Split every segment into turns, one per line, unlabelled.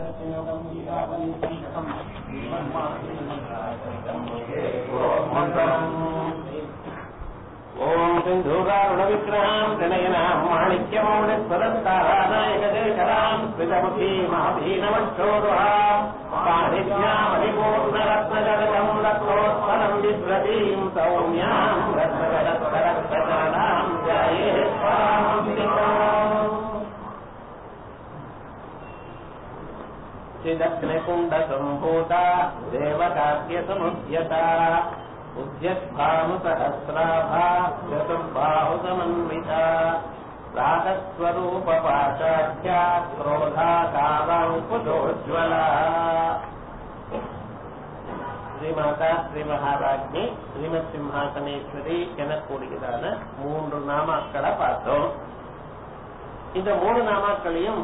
ஓம் சிந்தூராருணவிக்கிரகாம் தினயனாம் மாணிக்யமௌன ஸ்வரந்தாராயகதேசராம் ஸ்மிதமுகி மாபீனவச்சோருஹாம் பாணித்யாமதிபூர்ணரத்னஜகதம் ரத்னோத்பலம் விஸ்வதீம் சௌம்யாம் ரத்னஜகத்கரத்னஜானாம் ஜாயே चिदग्निकुण्डसम्भूता देवकार्यसमुद्यता उद्यद्भानुसहस्राभा चतुर्बाहुसमन्विता रागस्वरूपपाशाख्या क्रोधाकाराङ्कुशोज्ज्वला ஸ்ரீமாதா ஸ்ரீ மகாராஜ்னி ஸ்ரீமத் சிம்ஹாசனேஸ்வரி எனக்கூடியதான மூன்று நாமாக்களை பார்த்தோம் இந்த மூணு நாமாக்களையும்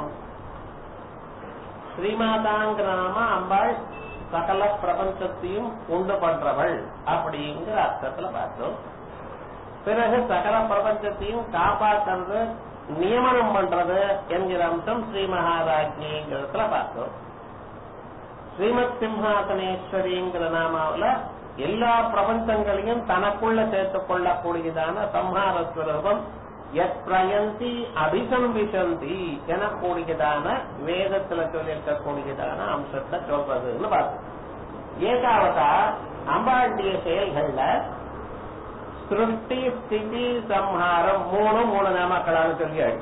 ஸ்ரீமாதாங்கிற நாம அம்பாள் சகல பிரபஞ்சத்தையும் உண்டு பண்றவள் அப்படிங்கிற அர்த்தத்துல பார்த்தோம் பிறகு சகல பிரபஞ்சத்தையும் காப்பாற்றுறது நியமனம் பண்றது என்கிற அம்சம் ஸ்ரீ மகாராஜ்னிங்கிறதுல பார்த்தோம் ஸ்ரீமத் சிம்ஹாசனேஸ்வரிங்கிற நாமாவில எல்லா பிரபஞ்சங்களையும் தனக்குள்ள சேர்த்துக் கொள்ளக்கூடியதான சம்ஹார ஸ்வரூபம் எத் பிரயந்தி அபிசம்பிசந்தி எனக்கூடியதான வேதத்துல சொல்லியிருக்கக்கூடியதான அம்சத்தை சொல்றதுன்னு பார்த்தோம் ஏகாவதா அம்பாளுடைய செயல்கள்ல சிருஷ்டி ஸ்திதி சம்ஹாரம் மூணு மூணு நாமக்களாக சொல்லியாடு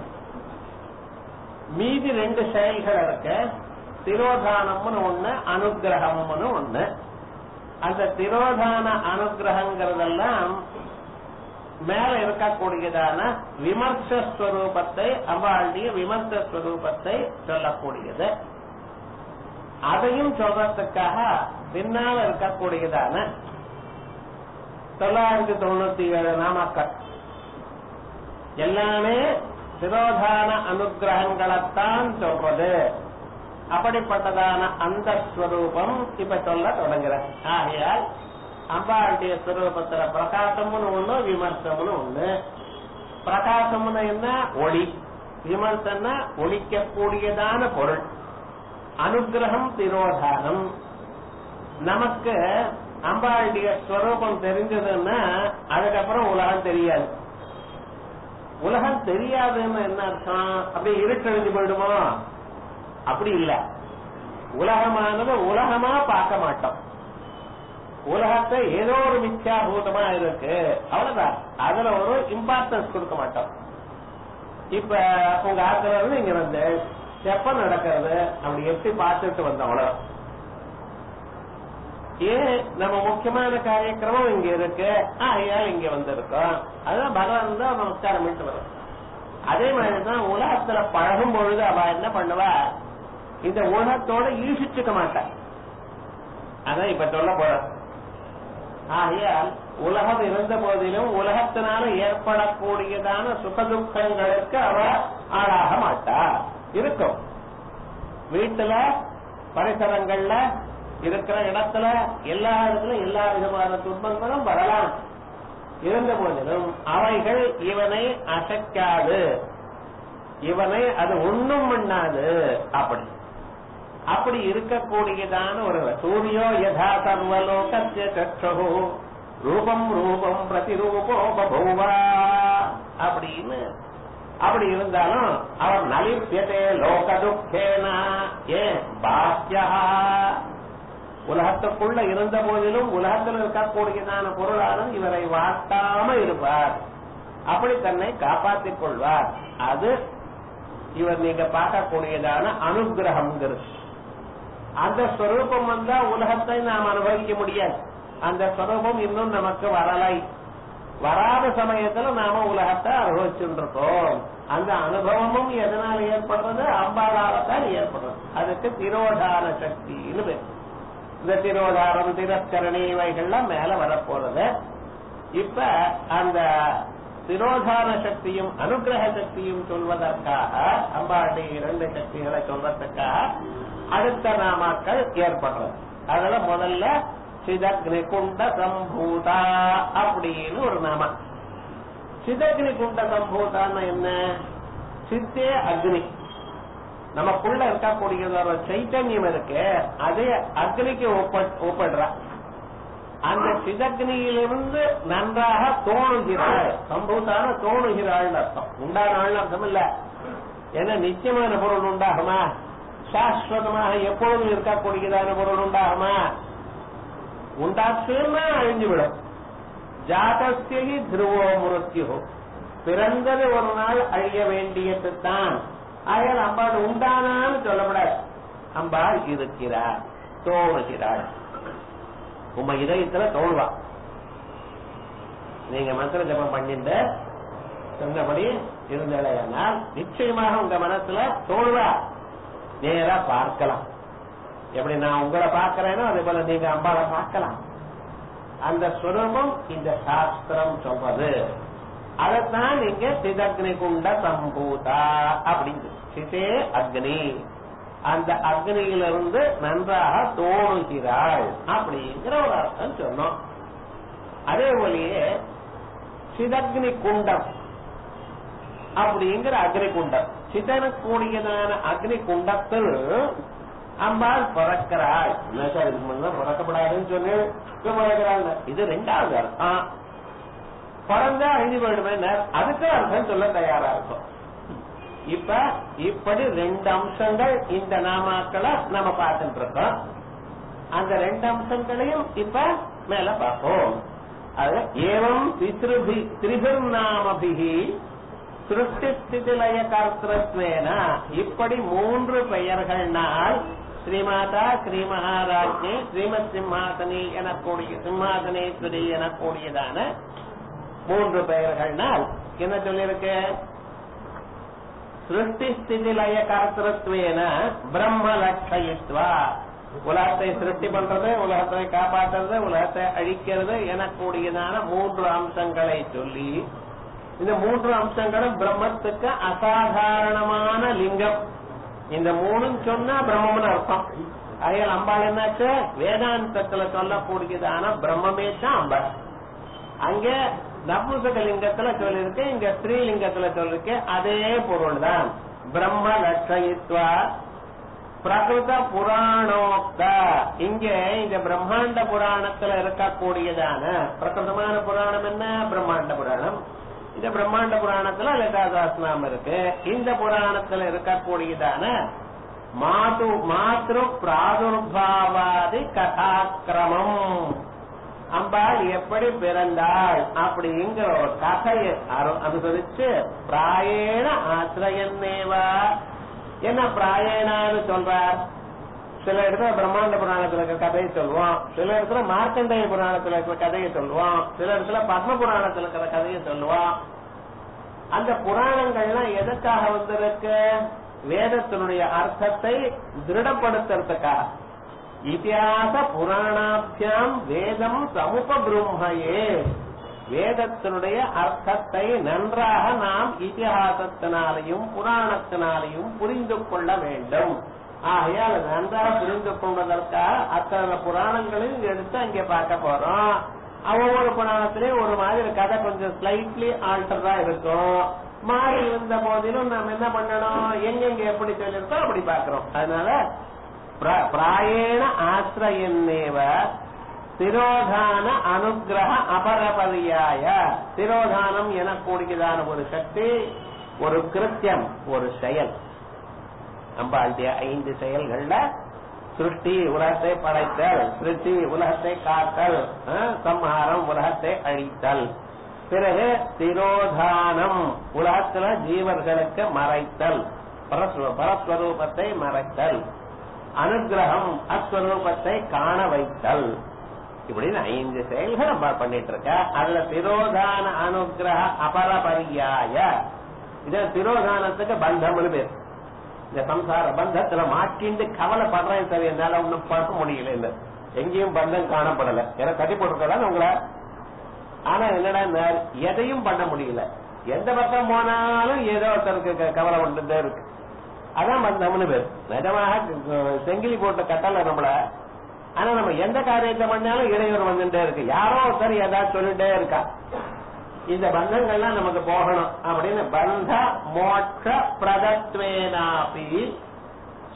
மீதி ரெண்டு செயல்கள் இருக்க திரோதானம்னு ஒண்ணு அனுகிரகம்னு ஒண்ணு அந்த திரோதான அனுகிரகங்கிறதெல்லாம் மேல இருக்கக்கூடியதான விமர்சஸ்வரூபத்தை அம்பாளுடைய விமர்சஸ்வரூபத்தை சொல்லக்கூடியது அதையும் சொல்றதுக்காக பின்னால இருக்கக்கூடியதான தொள்ளாயிரத்தி தொண்ணூத்தி ஏழு நாமக்கள் எல்லாமே திரோதான அனுகிரகங்களைத்தான் சொல்றது அப்படிப்பட்டதான அந்த ஸ்வரூபம் இப்ப சொல்ல தொடங்குற ஆகையால் அம்பாளுடைய ஸ்வரூபத்துல பிரகாசம்னு ஒண்ணு விமர்சம்னு ஒண்ணு பிரகாசம்னு என்ன ஒளி விமர்சம்னா ஒழிக்கக்கூடியதான பொருள் அனுகிரகம் திரோதானம் நமக்கு அம்பாளுடைய ஸ்வரூபம் தெரிஞ்சதுன்னா அதுக்கப்புறம் உலகம் தெரியாது உலகம் தெரியாதுன்னு என்ன அர்த்தம் அப்படியே இருட்டழிஞ்சு போயிடுமோ அப்படி இல்ல உலகமானது உலகமா பார்க்க மாட்டோம் உலகத்தை ஏதோ ஒரு மித்யாபூதமா இருக்கு அவ்வளவுதான் அதுல ஒரு இம்பார்ட்டன்ஸ் கொடுக்க மாட்டோம் இப்ப உங்க ஆத்துல இருந்து இங்க வந்து எப்ப நடக்கிறது அப்படி எப்படி பார்த்துட்டு வந்தோம் அவ்வளவு ஏன் நம்ம முக்கியமான காரியக்கிரமம் இங்க இருக்கு ஆகையா இங்க வந்திருக்கோம் அதுதான் பகவான் தான் நமஸ்காரம் பண்ணிட்டு வரும் அதே மாதிரிதான் உலகத்துல பழகும் பொழுது அவ என்ன பண்ணுவா இந்த உலகத்தோட ஈசிச்சுக்க மாட்டான் அதான் இப்ப சொல்ல போற ஆகையால் உலகம் இருந்த போதிலும் உலகத்தினால ஏற்படக்கூடியதான சுகதுக்கங்களுக்கு அவ ஆளாக மாட்டா இருக்கும் வீட்டுல பரிசரங்கள்ல இருக்கிற இடத்துல எல்லா இடத்துல எல்லா விதமான துன்பங்களும் வரலாம் இருந்த போதிலும் அவைகள் இவனை அசைக்காது இவனை அது ஒண்ணும் பண்ணாது அப்படி அப்படி இருக்கக்கூடியதான ஒரு சூரியோ யதா சர்வலோகத்திய சற்று ரூபம் ரூபம் பிரதிரூபோ பபூவா அப்படின்னு அப்படி இருந்தாலும் அவர் நலிப்பியதே லோக துக்கேனா ஏன் பாக்கியா உலகத்துக்குள்ள இருந்த போதிலும் உலகத்தில் இருக்கக்கூடியதான பொருளாலும் இவரை வாட்டாம இருப்பார் அப்படி தன்னை காப்பாற்றிக் கொள்வார் அது இவர் நீங்க பார்க்கக்கூடியதான அனுகிரகம்ங்கிறது அந்த ஸ்வரூபம் வந்தா உலகத்தை நாம் அனுபவிக்க முடியாது அந்த ஸ்வரூபம் இன்னும் நமக்கு வரலை வராத சமயத்துல நாம உலகத்தை அனுபவிச்சுருக்கோம் அந்த அனுபவமும் எதனால் ஏற்படுறது அம்பாளால தான் ஏற்படுறது அதுக்கு திரோதான சக்தின்னு பேர் இந்த திரோதாரம் திரஸ்கரணி இவைகள்லாம் மேல வரப்போறது இப்ப அந்த திரோதான சக்தியும் அனுகிரக சக்தியும் சொல்வதற்காக அம்பாளுடைய இரண்டு சக்திகளை சொல்றதுக்காக அடுத்த நாமாக்கள் ஏற்படுறது அதுல முதல்ல சிதக்னி குண்ட சம்பூதா அப்படின்னு ஒரு நாம சிதக்னி குண்ட சம்பூதான்னு என்ன சித்தே அக்னி நமக்குள்ள இருக்கக்கூடியது ஒரு சைத்தன்யம் இருக்கு அதே அக்னிக்கு ஒப்ப- ஒப்பிடுறா அந்த சிதக்னியிலிருந்து நன்றாக தோணுகிறாள் சம்பூத்தான தோணுகிறாள் அர்த்தம் உண்டானாள் அர்த்தம் இல்ல ஏன்னா நிச்சயமான பொருள் உண்டாகுமா சாஸ்வதமாக எப்பொழுதும் இருக்கக்கூடியதான பொருள் உண்டாகுமா உண்டாச்சுன்னா அழிஞ்சுவிடும் ஜாதஸ்யி துருவோ முருத்தியோ பிறந்தது ஒரு நாள் அழிய வேண்டியது தான் ஆகையால் அம்பாள் உண்டானான்னு சொல்லப்படாது அம்பாள் இருக்கிறார் தோணுகிறாள் உங்க இதயத்துல தோணுவா நீங்க மந்திர ஜபம் பண்ணிட்டு சொன்னபடி இருந்தலையானால் நிச்சயமாக உங்க மனசுல தோணுவா நேரா பார்க்கலாம் எப்படி நான் உங்களை பார்க்கிறேனோ அதே போல நீங்க அம்பாளை பார்க்கலாம் அந்த ஸ்வரூபம் இந்த சாஸ்திரம் சொல்றது அதைத்தான் இங்க சிதக்னி குண்ட சம்பூதா அப்படின்னு சிதே அக்னி அந்த அக்னியிலிருந்து நன்றாக தோணுகிறாள் அப்படிங்கிற ஒரு அர்த்தம் சொன்னோம் அதே போலயே சிதக்னி குண்டம் அப்படிங்கிற அக்னி குண்டம் சிதனக்கூடியதான அக்னி குண்டத்தில் அம்பாள் பிறக்கிறாள் என்ன சார் இதுக்கு முன்ன பிறக்கப்படாதுன்னு சொல்லி இப்ப பிறக்கிறாங்க இது ரெண்டாவது அர்த்தம் பிறந்தா அழிஞ்சு போயிடுமே அதுக்கு அர்த்தம் சொல்ல தயாரா இருக்கும் இப்ப இப்படி ரெண்டு அம்சங்கள் இந்த நாமாக்களை நம்ம பார்த்துட்டு இருக்கோம் அந்த ரெண்டு அம்சங்களையும் இப்ப மேல பார்ப்போம் அது ஏவம் திசிருபி திரிபிர்நாமபிகி சிருஷ்டி ஸ்திதிலய கர்த்தத்வேன இப்படி மூன்று பெயர்கள்னால் ஸ்ரீமாதா ஸ்ரீ மகாராஜ்னி ஸ்ரீமத் சிம்மாசனி எனக்கூடிய சிம்மாசனேஸ்வரி எனக்கூடியதான மூன்று பெயர்கள்னால் என்ன சொல்லியிருக்கு சிருஷ்டி ஸ்திதி லய கர்த்தத்வேன பிரம்ம லட்சயித்வா உலகத்தை சிருஷ்டி பண்றது உலகத்தை காப்பாற்றுறது உலகத்தை அழிக்கிறது எனக்கூடியதான மூன்று அம்சங்களை சொல்லி இந்த மூன்று அம்சங்களும் பிரம்மத்துக்கு அசாதாரணமான லிங்கம் இந்த மூணும் சொன்னா பிரம்மம்னு அர்த்தம் அதையால் அம்பாள் என்னாச்சு வேதாந்தத்துல சொல்லக்கூடியதான பிரம்மமே தான் அம்பாள் அங்க நபுசக லிங்கத்துல சொல்லிருக்கு இங்க ஸ்ரீலிங்கத்துல சொல்லிருக்கு அதே பொருள் தான் பிரம்ம லட்சயித்வா பிரகிருத புராணோக்த இங்க இந்த பிரம்மாண்ட புராணத்துல இருக்கக்கூடியதான பிரகிருதமான புராணம் என்ன பிரம்மாண்ட புராணம் இந்த பிரம்மாண்ட புராணத்துல லலிதாசாஸ்நாமம் இருக்கு இந்த புராணத்துல இருக்கக்கூடியதான மாது மாத்ரு பிராதுர்பாவாதி கதாக்கிரமம் அம்பாள் எப்படி பிறந்தாள் அப்படிங்கிற ஒரு கதையை அரு- அனுசரிச்சு பிராயேண ஆசிரியன்னேவா என்ன பிராயேனான்னு சொல்றார் சில இடத்துல பிரம்மாண்ட புராணத்துல இருக்க கதையை சொல்லுவோம் சில இடத்துல மார்க்கண்டேய புராணத்துல இருக்கிற கதையை சொல்லுவோம் சில இடத்துல பத்ம புராணத்துல இருக்கிற கதையை சொல்லுவோம் அந்த புராணங்கள்லாம் எதுக்காக வந்திருக்கு வேதத்தினுடைய அர்த்தத்தை திருடப்படுத்துறதுக்காக இதிகாச புராணாபியாம் வேதம் சமுப பிரம்மையே வேதத்தினுடைய அர்த்தத்தை நன்றாக நாம் இதிகாசத்தினாலையும் புராணத்தினாலையும் புரிந்து கொள்ள வேண்டும் ஆகையால் அதை நன்றாக புரிந்து கொள்வதற்காக அத்தனை புராணங்களையும் எடுத்து அங்கே பார்க்க போறோம் ஒவ்வொரு புராணத்திலேயும் ஒரு மாதிரி கதை கொஞ்சம் ஸ்லைட்லி ஆல்டரா இருக்கும் மாறி இருந்த போதிலும் நாம் என்ன பண்ணணும் எங்கெங்க எப்படி சொல்லியிருக்கோம் அப்படி பார்க்கிறோம் அதனால பிர- பிராயேண ஆசிரியன்னேவ திரோதான அனுகிரக அபரபரியாய திரோதானம் எனக்கூடியதான ஒரு சக்தி ஒரு கிருத்தியம் ஒரு செயல் அம்பாளுடைய ஐந்து செயல்கள்ல சிருஷ்டி உலகத்தை படைத்தல் சிருஷ்டி உலகத்தை காத்தல் ஆ, சம்ஹாரம் உலகத்தை அழித்தல் பிறகு திரோதானம் உலகத்துல ஜீவர்களுக்கு மறைத்தல் பரஸ்வ- பரஸ்வரூபத்தை மறைத்தல் அனுகிரகம் அஸ்வரூபத்தை காண வைத்தல் இப்படின்னு ஐந்து செயல்கள் நம்ம பண்ணிட்டு இருக்க அதுல திரோதான அனுகிரக அபரபரியாய இது திரோதானத்துக்கு பந்தம்னு பேர் இந்த சம்சார பந்தத்துல மாட்டிண்டு கவலைப்படுறேன் சரி என்னால ஒண்ணும் பார்க்க முடியல இல்ல எங்கேயும் பந்தம் காணப்படல ஏன்னா கட்டி போட்டிருக்கதான் உங்களை ஆனா என்னடா இந்த எதையும் பண்ண முடியல எந்த பக்கம் போனாலும் ஏதோ ஒருத்தருக்கு க- கவலை வந்துட்டே இருக்கு அதான் பந்தம்னு பேர் நிஜமாக அஹ், செங்கிலி போட்ட கட்டல நம்மள ஆனா நம்ம எந்த காரியத்தை பண்ணாலும் இடையூறு வந்துட்டே இருக்கு யாரோ ஒருத்தர் ஏதாவது சொல்லிட்டே இருக்கா இந்த பந்தங்கள்லாம் நமக்கு போகணும் அப்படின்னு பந்த மோட்ச பிரதத்வேனாபி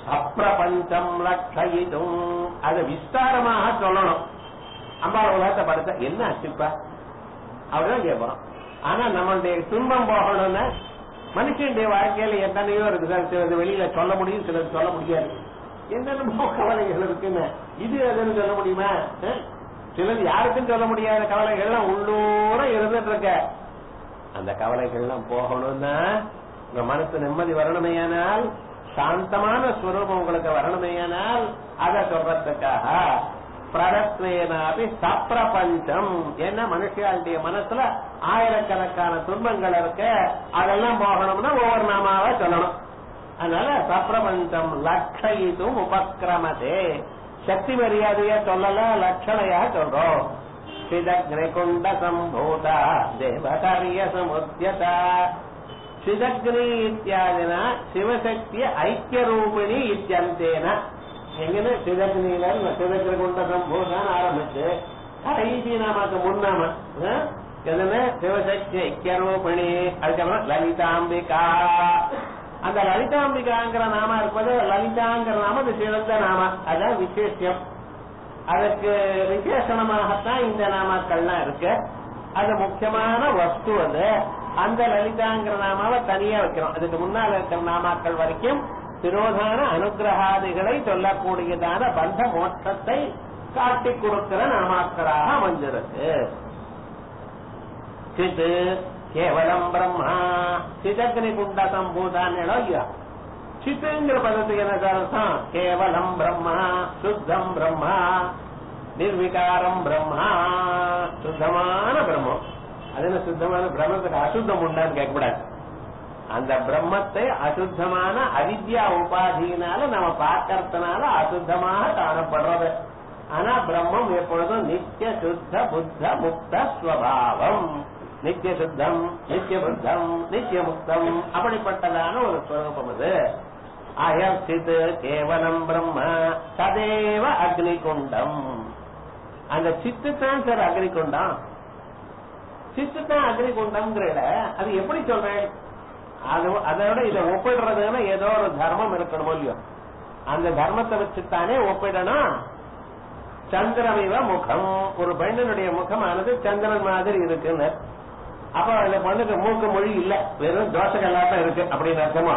அப்பிரபஞ்சம் லட்சயிதும் அது விஸ்தாரமாக சொல்லணும் அம்பாள் உலகத்தை படுத்த என்ன ஆச்சுப்பா அப்படிதான் கேட்போம் ஆனா நம்மளுடைய துன்பம் போகணும்னா மனுஷனுடைய வாழ்க்கையில எத்தனையோ இருக்கு சார் சிலது வெளியில சொல்ல முடியும் சிலது சொல்ல முடியாது என்னென்னமோ கவலைகள் இருக்குன்னு இது அதுன்னு சொல்ல முடியுமா அஹ்? சிலது யாருக்கும் சொல்ல முடியாத கவலைகள்லாம் உள்ளூர இருந்துட்டு இருக்க அந்த கவலைகள்லாம் போகணும்னா உங்க மனசு நிம்மதி வரணுமேயானால் சாந்தமான ஸ்வரூபம் உங்களுக்கு வரணுமேயானால் அதை சொல்றதுக்காக பிரதத்வேனாபி சப்ரபஞ்சம் என்ன மனுஷியாளுடைய மனசுல ஆயிரக்கணக்கான துன்பங்கள் இருக்க அதெல்லாம் போகணும்னா ஒவ்வொரு நாமாவா சொல்லணும் அதனால சப்ரபஞ்சம் லட்சயிதும் உபக்கிரமதே சக்தி மரியாதையா சொல்லல லட்சணையா சொல்றோம் சிதக்னிகுண்ட சம்பூதா தேவகாரிய சமுத்தியதா சிதக்னி இத்தியாதின சிவசக்திய ஐக்கிய ரூபிணி இத்தியந்தேன எங்கன்னு சிதக்னியில சிதக்னிகுண்ட சம்பூதான் ஆரம்பிச்சு கடைசி நாமக்கு முன்னாம அஹ், எதுன்னு சிவசக்தி ஐக்கிய ரூபிணி அதுக்கப்புறம் லலிதாம்பிகா அந்த லலிதாம்பிகாங்கிற நாம இருப்பது லலிதாங்கிற நாம அது சிறந்த நாம அதான் விசேஷம் அதுக்கு விசேஷணமாகத்தான் இந்த நாமாக்கள்லாம் இருக்கு அது முக்கியமான வஸ்து அது அந்த லலிதாங்கிற நாமாவை தனியா வைக்கிறோம் அதுக்கு முன்னால் இருக்கிற நாமாக்கள் வரைக்கும் திரோதான அனுகிரகாதிகளை சொல்லக்கூடியதான பந்த மோட்சத்தை காட்டிக் கொடுக்கிற நாமாக்களாக அமைஞ்சிருக்கு சித் கேவலம் பிரம்மா சிதக்னி குண்ட சம்பூதான்னு இல்லையா சித்துங்கிற பதத்துக்கு என்ன அர்த்தம் கேவலம் பிரம்மா சுத்தம் பிரம்மா நிர்விகாரம் பிரம்மா சுத்தமான பிரம்மம் அது என்ன சுத்தமான பிரம்மத்துக்கு அசுத்தம் உண்டான்னு கேட்கக்கூடாது அந்த பிரம்மத்தை அசுத்தமான அவித்யா உபாதியினால நம்ம பார்க்கறதுனால அசுத்தமாக காணப்படுறது ஆனா பிரம்மம் எப்பொழுதும் நித்திய சுத்த புத்த முக்த ஸ்வபாவம் நித்திய சுத்தம் நித்திய புத்தம் நித்திய முக்தம் அப்படிப்பட்டதான ஒரு ஸ்வரூபம் அது அயர்ச்சித் கேவலம் பிரம்ம ததேவ அக்னிகுண்டம் அந்த சித்து தான் சார் அக்னிகுண்டம் சித்து தான் அக்னிகுண்டம்ங்கிற அது எப்படி சொல்றேன் அது அதோட இதை ஒப்பிடுறதுன்னா ஏதோ ஒரு தர்மம் இருக்கணும் இல்லையோ அந்த தர்மத்தை வச்சுத்தானே ஒப்பிடணும் சந்திரமிவ முகம் ஒரு பெண்ணனுடைய முகமானது சந்திரன் மாதிரி இருக்குன்னு அப்ப அந்த பொண்ணுக்கு மூக்கு மொழி இல்ல வெறும் தோசைகள்லாம் தான் இருக்கு அப்படின்னு அர்த்தமா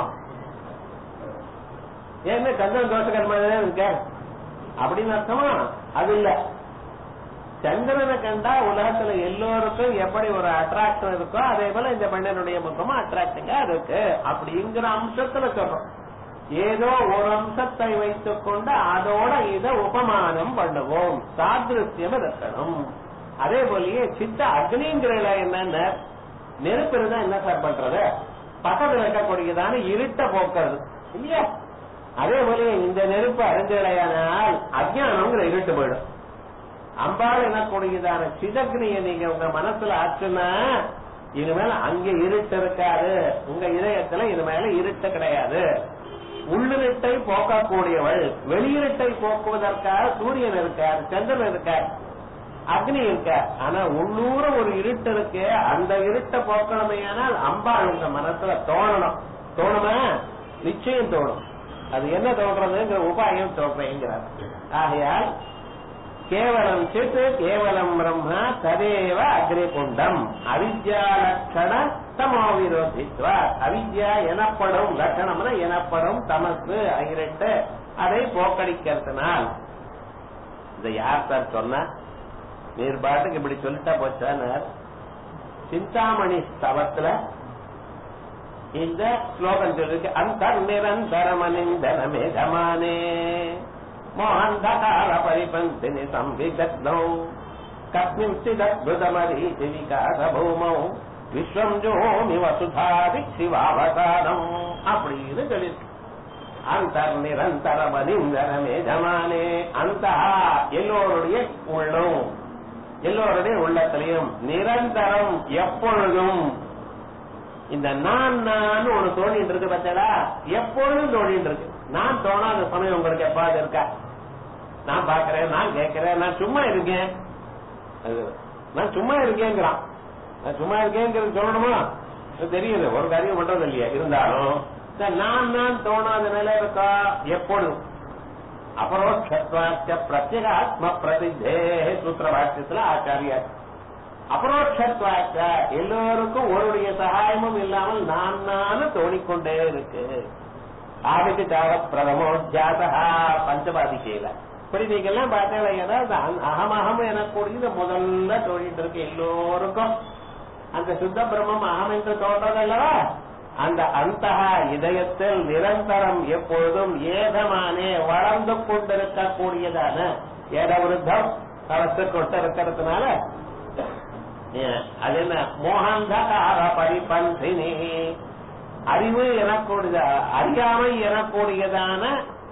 ஏன்னா சந்திரன் தோசைகள் மாதிரி தான் இருக்க அப்படின்னு அர்த்தமா அது இல்ல சந்திரனை கண்டா உலகத்துல எல்லோருக்கும் எப்படி ஒரு அட்ராக்ஷன் இருக்கோ அதே போல இந்த பெண்ணனுடைய முகமும் அட்ராக்டிங்கா இருக்கு அப்படிங்கிற அம்சத்துல சொல்றோம் ஏதோ ஒரு அம்சத்தை வைத்துக் கொண்டு அதோட இத உபமானம் பண்ணுவோம் சாதிருத்தியம் இருக்கணும் அதே போலயே சித்த அக்னிங்கிற என்னன்னு நெருப்பு இருந்தா என்ன சார் பண்றது பக்கத்துல இருக்கக்கூடியதான இருட்ட போக்குறது இல்லையா அதே போலயே இந்த நெருப்பு அறிஞ்சலையானால் அஜானம்ங்கிற இருட்டு போயிடும் அம்பாள் எனக்கூடியதான சிதக்னிய நீங்க உங்க மனசுல ஆச்சுன்னா இனிமேல அங்க இருட்டு இருக்காது உங்க இதயத்துல இனிமேல இருட்டு கிடையாது உள்ளிருட்டை போக்கக்கூடியவள் வெளியிருட்டை போக்குவதற்காக சூரியன் இருக்கார் சந்திரன் இருக்கார் அக்னி இருக்கார் ஆனா உள்ளூர ஒரு இருட்டு இருக்கு அந்த இருட்டை போக்கணுமையானால் அம்பாள் உங்க மனசுல தோணணும் தோணுமா நிச்சயம் தோணும் அது என்ன தோன்றதுங்கிற உபாயம் தோன்றேங்கிறார் ஆகையால் கேவலம் சித் கேவலம் பிரம்ம ததேவ அக்னிகுண்டம் அவித்யா லட்சண தமோ விரோதித்வா அவித்யா எனப்படும் லட்சணம்னா எனப்படும் தமசு இருட்டு அதை போக்கடிக்கிறதுனால் இதை யார் சார் சொன்னா நீர் பாட்டுக்கு இப்படி சொல்லிட்டா போச்சானார் சிந்தாமணி ஸ்தவத்துல இந்த ஸ்லோகம் சொல்லிருக்கு அந்த நிரந்தரமனிந்தனமே தமானே மோகந்தகார பரிபந்தினி சம்விதக்னௌ கஸ்மிஞ்சிதத்புதமரீதி விகாச பூமௌ விஸ்வம் ஜோமி வசுதாதி சிவாவதானம் அப்படின்னு சொல்லிருக்கு அந்தர் நிரந்தர மனிந்தரமே ஜமானே அந்த எல்லோருடைய உள்ளம் எல்லோருடைய உள்ளத்திலையும் நிரந்தரம் எப்பொழுதும் இந்த நான் நான் ஒண்ணு தோண்டிட்டு இருக்கு பார்த்தா எப்பொழுதும் தோண்டிட்டு இருக்கு நான் தோணாத சமயம் உங்களுக்கு எப்பாவது இருக்கா நான் பாக்குறேன் நான் கேட்கிறேன் நான் சும்மா இருக்கேன் அது, நான் சும்மா இருக்கேங்கிறான் நான் சும்மா இருக்கேங்கிறது சொல்லணுமா அது தெரியுது ஒரு காரியம் பண்றது இல்லையா இருந்தாலும் இந்த நான் நான் தோணாத நிலை இருக்கா எப்பொழுதும் அபரோக்ஷத்வாச்ச பிரத்யேகாத்ம பிரசித்தே சூத்திர பாஷ்யத்துல ஆச்சாரியார் அபரோக்ஷத்வாச்ச எல்லோருக்கும் ஒருடைய சகாயமும் இல்லாமல் நான் நானும் தோணிக்கொண்டே இருக்கு ஆதிக்கு தேவ பிரதமோஜாதா பஞ்சபாதிக்கையில இப்படி நீங்க எல்லாம் பார்த்தீங்கன்னா அகம் அகம் எனக்கூடியது முதல்ல தோணிட்டு இருக்கு எல்லோருக்கும் அந்த சுத்த பிரம்மம் அகம் என்று தோன்றதல்லவா அந்த அந்த இதயத்தில் நிரந்தரம் எப்பொழுதும் ஏதமானே வளர்ந்து கொண்டிருக்கக்கூடியதான ஏத விருத்தம் வளர்த்து கொண்டு இருக்கிறதுனால அது என்ன மோகந்தகார பரிபந்தினி அறிவு எனக்கூடியத அறியாமை எனக்கூடியதான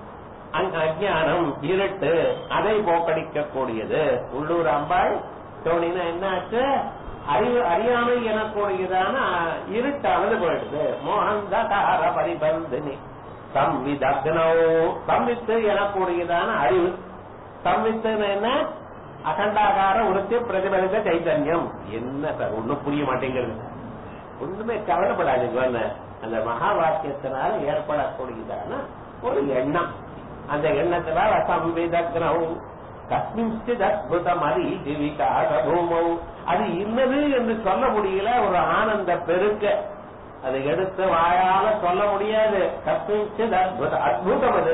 அஜானம் இருட்டு அதை போக்கடிக்கக்கூடியது உள்ளூர் அம்பாள் தோணினா என்னாச்சு அறிவு அறியாமை எனக்கூடியதான இருட்டானது போயிடுது மோகந்தகார பரிபந்தினி சம்விதக்னோ சம்வித்து எனக்கூடியதான அறிவு சம்வித்துன்னு என்ன அகண்டாகார உருத்தி பிரதிபலித்த சைத்தன்யம் என்ன சார் ஒண்ணும் புரிய மாட்டேங்கிறது ஒண்ணுமே கவலைப்படாதீங்க அந்த மகா வாக்கியத்தினால ஏற்படக்கூடியதான ஒரு எண்ணம் அந்த எண்ணத்தினால சம்விதக்னோ கஸ்மிஞ்சித் அத்புதம் அதி ஜீவிகாச பூமௌ அது இன்னது என்று சொல்ல முடியல ஒரு ஆனந்த பெருக்க அதை எடுத்து வாயால சொல்ல முடியாது கஸ்மிஞ்சித் அத்புத அத்புதம் அது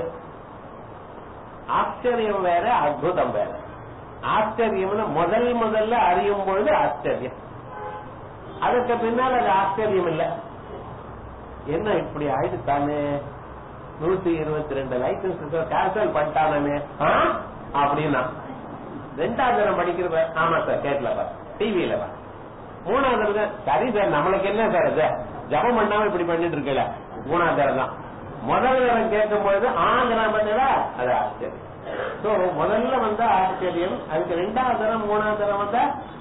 ஆச்சரியம் வேற அத்புதம் வேற ஆச்சரியம்னு முதல் முதல்ல அறியும் பொழுது ஆச்சரியம் அதுக்கு பின்னால் அது ஆச்சரியம் இல்ல என்ன இப்படி ஆயிடுத்தானே நூத்தி இருபத்தி ரெண்டு லைசன்ஸ் கேன்சல் பண்ணிட்டானே அப்படின்னா ரெண்டாவது தரம் படிக்கிறப்ப ஆமா சார் கேட்கல பார் டிவியில பார் மூணாவது தரம் சரி சார் நம்மளுக்கு என்ன சார் இது ஜபம் பண்ணாம இப்படி பண்ணிட்டு இருக்கல மூணாவது தரம் தான் முதல் தரம் கேட்கும் பொழுது ஆங்கிலம் பண்ணல அது ஆச்சரியம் சோ முதல்ல வந்த ஆச்சரியம் அதுக்கு ரெண்டாவது தரம் மூணாவது தரம் வந்தா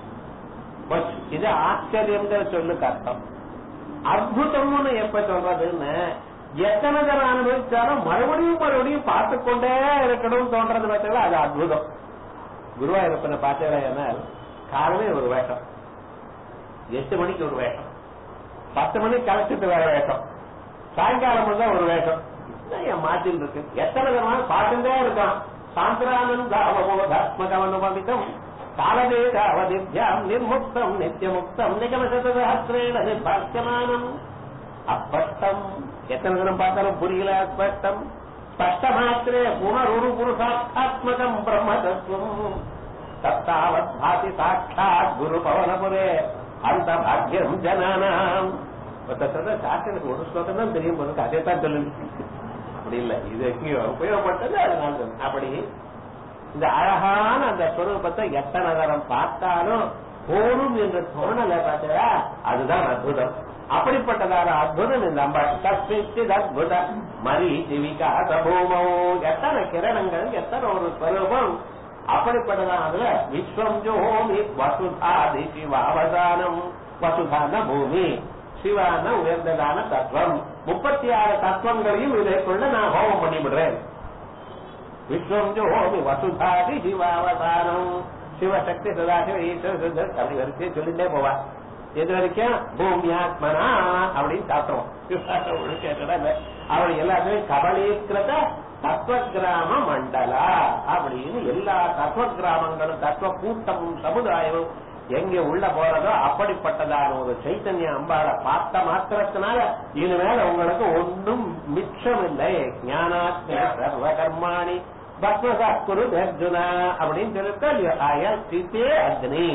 இது ஆச்சரியம்ங்கிற சொல்லுக்கு அர்த்தம் அற்புதம்னு எப்ப சொல்றதுன்னு எத்தனை தரம் அனுபவிச்சாலும் மறுபடியும் மறுபடியும் பார்த்து கொண்டே இருக்கணும் தோன்றது பார்த்தீங்களா அது அற்புதம் குருவாயூரப்பனை பார்த்தீங்கன்னா காலமே ஒரு வேஷம் எட்டு மணிக்கு ஒரு வேஷம் பத்து மணிக்கு கலைச்சிட்டு வேற வேஷம் சாயங்காலம் தான் ஒரு வேஷம் என் மாற்றில் இருக்கு எத்தனை தரமான பார்த்துட்டே இருக்கான் சாந்திரானந்த அவபோதாத்மகம் அனுபவித்தம் காலதேகாவதித்யாம் நிர்முக்தம் நித்தியமுக்தம் நிகமசதஹஸ்ரேண நிர்பாக்கியமானம் அஸ்பஷ்டம் எத்தனை தினம் பார்த்தாலும் புரியல அஸ்பஷ்டம் ஸ்பஷ்டமாத்திரே புனருரு புருஷாத்மகம் பிரம்ம தத்துவம் தத்தாவத் பாதி சாட்சாத் குரு பவனபுரே அந்த பாக்கியம் ஜனானாம் சாஸ்திரத்துக்கு ஒரு ஸ்லோகம் தான் தெரியும் போது அதே தான் சொல்லுங்க அப்படி இல்ல இது எங்கேயோ உபயோகப்பட்டது அதனால சொன்னேன். அப்படி இந்த அழகான அந்த ஸ்வரூபத்தை எத்தனை தரம் பார்த்தாலும் போரும் என்று தோணல பார்த்தா அதுதான் அற்புதம் அப்படிப்பட்டதான அற்புதம் இந்த அம்பாள் கஸ்மிச்சித் அத்புத மரி ஜீவிகா சபூமோ எத்தனை கிரணங்கள் எத்தனை ஒரு ஸ்வரூபம் அப்படிப்பட்டதான் அதுல விஸ்வம் ஜோமி வசுதாதி சிவாவதானம் வசுதான பூமி சிவான உயர்ந்ததான தத்துவம் முப்பத்தி ஆறு தத்துவங்களையும் இதை கொண்டு நான் ஹோமம் பண்ணிவிடுறேன் விஸ்வம் ஜோமி வசுதாதி சிவாவதானம் சிவசக்தி சதாசிவ ஈஸ்வர சித்தர் அப்படி வரிசையை சொல்லிட்டே போவா எது வரைக்கும் பூமியாத்மனா அப்படின்னு சாப்பிடுவோம் கேட்டா அவள் எல்லாத்துமே கபலீகிருத தத்துவ கிராம மண்டலா அப்படின்னு எல்லா தத்துவ கிராமங்களும் தத்துவ கூட்டமும் சமுதாயமும் எங்க உள்ள போறதோ அப்படிப்பட்டதான ஒரு சைத்தன்ய அம்பாளை பார்த்த மாத்திரத்தினால இனிமேல உங்களுக்கு ஒன்றும் மிச்சம் இல்லை ஞானாத்ம சர்வ கர்மாணி பத்மசா குரு அர்ஜுனா அப்படின்னு சொல்லிருக்கா இல்லையோ ஆயால் சீத்தே அக்னி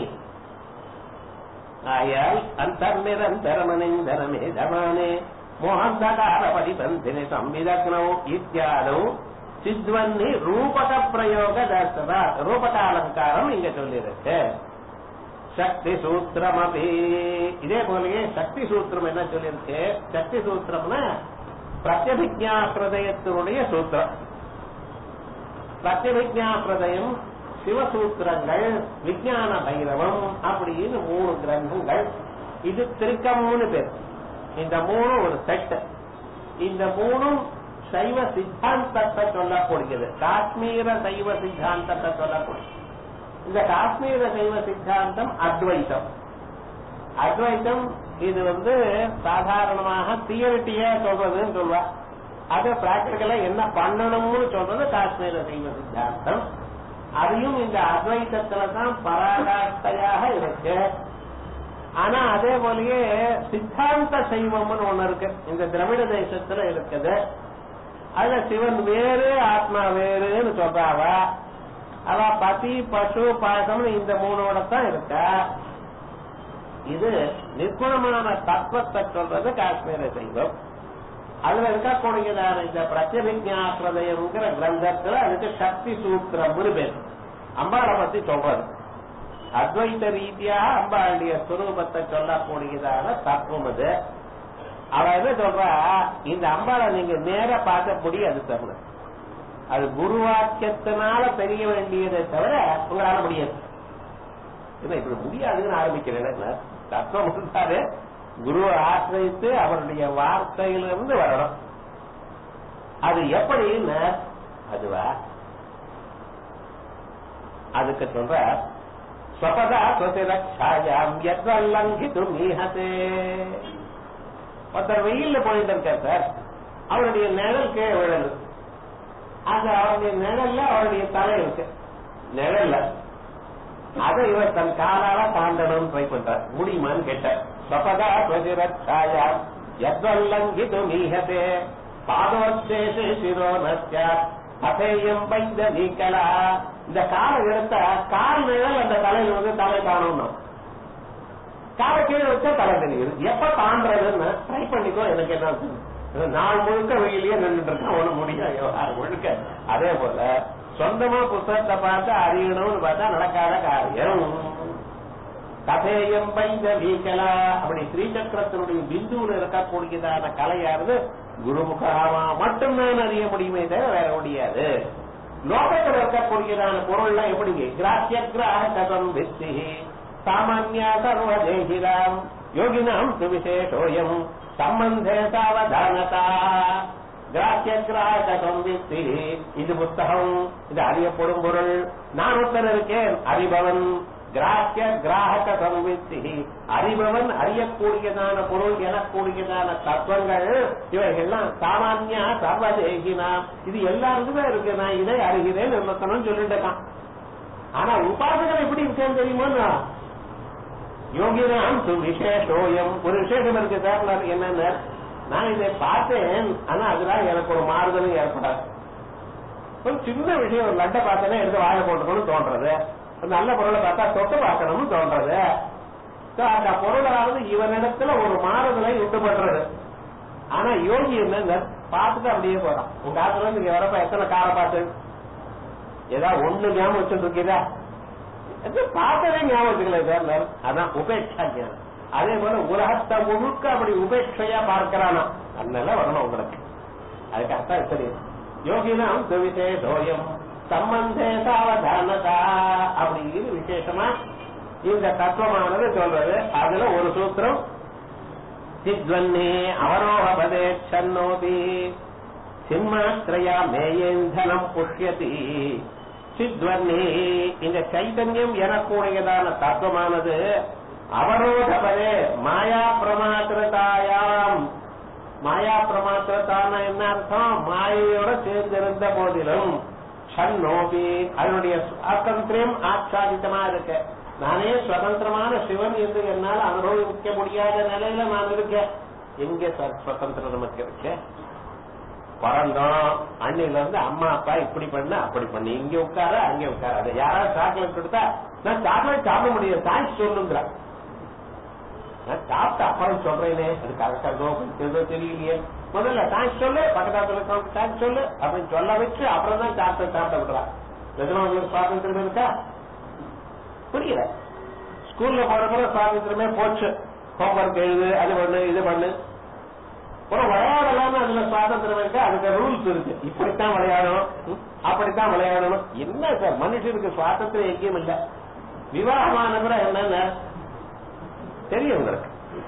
ஆயால் அந்தர்நிரந்தரமனிந்தரமே தமானே மோகந்தகார பரிபந்தினி சம்விதக்னௌ இத்தியாதௌ சித்வன்னி ரூபக பிரயோக தர்சதா ரூபக அலங்காரம் இங்க சொல்லியிருக்கு சக்தி சூத்திரம் அப்படி இதே போலயே சக்தி சூத்திரம் என்ன சொல்லியிருக்கு சக்தி சூத்திரம்னா பிரத்யபிக்ஞா பிரதயத்தினுடைய சூத்திரம் பிரத்யபிக்ஞா பிரதயம் சிவசூத்திரங்கள் விஞ்ஞான பைரவம் அப்படின்னு மூணு கிரந்தங்கள் இது திருக்கம்னு பேர் இந்த மூணு ஒரு செட் இந்த மூணும் சைவ சித்தாந்தத்தை சொல்லக்கூடியது காஷ்மீர சைவ சித்தாந்தத்தை சொல்லக்கூடியது இந்த காஷ்மீர சைவ சித்தாந்தம் அத்வைத்தம் அத்வைத்தம் இது வந்து சாதாரணமாக தியரிட்டியா சொல்றதுன்னு சொல்லுவா அது பிராக்டிக்கலா என்ன பண்ணணும்னு சொல்றது காஷ்மீர சைவ சித்தாந்தம் அதையும் இந்த அத்வைத்தத்துல தான் பராகாஷ்டையாக இருக்கு ஆனா அதே போலயே சித்தாந்த சைவம்னு ஒண்ணு இருக்கு இந்த திராவிட தேசத்துல இருக்குது அதுல சிவன் வேறு ஆத்மா வேறுன்னு சொல்றாவ அவ பதி பசு பாசம்னு இந்த மூணோட தான் இருக்கா இது நிர்குணமான தத்துவத்தை சொல்றது காஷ்மீர சைவம் அதுல இருக்கக்கூடியதான இந்த பிரத்யபிஜாக்கிரதயம்ங்கிற கிரந்தத்துல அதுக்கு சக்தி சூத்திரம்னு பேர் அம்பாளை பத்தி சொல்றது அத்வைத ரீதியாக அம்பாளுடைய சுரூபத்தை சொல்லக்கூடியதான தத்துவம் அது அவ என்ன சொல்றா இந்த அம்பாளை நீங்க நேர பார்க்க முடியாது தவிர அது குருவாக்கியத்தினால தெரிய வேண்டியதை தவிர உங்களால முடியாது என்ன இப்படி முடியாதுன்னு ஆரம்பிக்கிறேன் தத்துவம் இருந்தாரு குருவை ஆசிரியத்து அவருடைய வார்த்தையிலிருந்து வரணும் அது எப்படின்னு அதுவா அதுக்கு சொல்ற ஸ்வபதா ஸ்வசிரக்ஷாயாம் எத்வல்லங்கிது மீஹதே ஒருத்தர் வெயில்ல போயிட்டு இருக்கார் சார் அவருடைய நிழல் கீழே விழது அந்த அவருடைய நிழல்ல அவருடைய தலை இருக்கு நிழல்ல அதை இவர் தன் காலால தாண்டணும்னு ட்ரை பண்றார் முடியுமான்னு கேட்டார் ஸ்வபதா ஸ்வசிரக்ஷாயாம் எத்வல்லங்கிது மீஹதே பாதோச்சேஷே சிரோனஸ்ய அசேயம் வைத்த நீக்கலா இந்த காலை எடுத்த கால் நிழல் அந்த தலையில வந்து தலை காணணும் காலை கீழே வச்சா தலை தெரியுது எப்ப தாண்டதுன்னு ட்ரை பண்ணிக்கோ எனக்கு என்ன இருக்கு? நாள் முழுக்க வெயிலே நின்றுட்டு இருக்கா ஒண்ணு முடியாது விவகாரம் முழுக்க அதே போல சொந்தமா புத்தகத்தை பார்த்து அறியணும்னு பார்த்தா நடக்காத காரியம் கதேயம் பைந்த வீக்கலா அப்படி ஸ்ரீசக்கரத்தினுடைய பிந்துவில் இருக்கக்கூடியதான கலையானது குருமுகமா மட்டும்தான் அறிய முடியுமே தவிர வேற முடியாது லோகத்தில் இருக்கக்கூடியதான பொருள்லாம் எப்படிங்க கிராசிய கிராகம் வித்தி சாமான்யா சர்வதேகிராம் யோகினாம் சுவிசேஷோயம் சம்பந்தே சாவதானதா கிராசிய கிராகம் வித்தி இது புத்தகம் இது அறியப்படும் பொருள் நான் ஒருத்தர் இருக்கேன் அறிபவன் கிராக்கிய கிராஹக சம்வித்தி அறிபவன் அறியக்கூடியதான பொருள் எனக்கூடியதான தத்துவங்கள் இவைகள்லாம் சாமானிய சர்வதேகினா இது எல்லாருக்குமே இருக்கு நான் இதை அறிகிறேன் நிர்ணத்தனம் சொல்லிட்டு இருக்கான் ஆனா உபாசகர் எப்படி இருக்கேன்னு தெரியுமா யோகினாம் து விசேஷோயம் ஒரு விசேஷம் இருக்கு சார் நான் என்னன்னு நான் இதை பார்த்தேன் ஆனா அதனால எனக்கு ஒரு மாறுதலும் ஏற்படாது ஒரு சின்ன விஷயம் ஒரு லட்டை பார்த்தேன்னா எடுத்து வாழை போட்டுக்கணும்னு தோன்றது ஒரு நல்ல பொருளை பார்த்தா தொட்டு பார்க்கணும்னு தோன்றது So, அந்த பொருளானது இவனிடத்துல ஒரு மாறுதலை உண்டு பண்றது ஆனா யோகி என்ன பார்த்துட்டு அப்படியே போறான் உங்க காலத்துல இருந்து இங்க வரப்ப எத்தனை காரை பார்த்து ஏதாவது ஒண்ணு ஞாபகம் வச்சுட்டு இருக்கீதா அது பார்த்ததே ஞாபகம் வச்சுக்கல சார் அதான் உபேட்சா ஞானம் அதே போல உலகத்தை முழுக்க அப்படி உபேட்சையா பார்க்கிறானா அதனால வரணும் உங்களுக்கு அதுக்காகத்தான் சரி யோகினாம் சுவிசேஷோயம் சம்பந்தே சாவதானதா அப்படிங்கிறது விசேஷமா இந்த தத்துவமானது சொல்றது அதுல ஒரு சூத்திரம் சித்வன்னே அவரோகபதே சன்னோபி சிம்மாத்திரையா மேயேந்தனம் புஷ்யதி சித்வன்னே இந்த சைத்தன்யம் எனக்கூடியதான தத்துவமானது அவரோதபதே மாயா பிரமாத்திரதாயாம் மாயா பிரமாத்திரத்தான என்ன அர்த்தம் மாயையோட சேர்ந்திருந்த போதிலும் சன்னோபி அதனுடைய சுவாதந்திரம் ஆச்சாதித்தமா இருக்கு நானே சுதந்திரமான சிவன் என்று என்னால் அனுபவிக்க முடியாத நிலையில நான் இருக்கேன் எங்க சார் சுதந்திரம் நமக்கு இருக்கு பிறந்தோம் அன்னையில இருந்து அம்மா அப்பா இப்படி பண்ண அப்படி பண்ணி இங்க உட்கார அங்க உட்கார அது யாராவது சாக்லேட் கொடுத்தா நான் சாக்லேட் சாப்பிட முடியாது தேங்க்ஸ் சொல்லுங்கிற நான் சாப்பிட்ட அப்புறம் சொல்றேனே அது கரெக்டா ஏதோ தெரியலையே முதல்ல தேங்க்ஸ் சொல்லு பக்கத்தாத்துல இருக்கவங்க தேங்க்ஸ் சொல்லு அப்படின்னு சொல்ல வச்சு அப்புறம் தான் சாப்பிட்ட சாப்பிட விடுறான் நிஜமா உங்களுக்கு சுவாதந்திரம் இருக்கா புரியல ஸ்கூல்ல போறப்ப சுவாதந்திரமே போச்சு ஹோம்ஒர்க் எழுது அது பண்ணு இது பண்ணு ஒரு விளையாடலாம்னு அதுல சுவாதந்திரம் இருக்கு அதுக்கு ரூல்ஸ் இருக்கு இப்படித்தான் விளையாடணும் ம், அப்படித்தான் விளையாடணும் என்ன சார் மனுஷனுக்கு சுவாதந்திரம் எங்கேயும் இல்ல விவாகமானவரை என்னன்னு தெரியும் உங்களுக்கு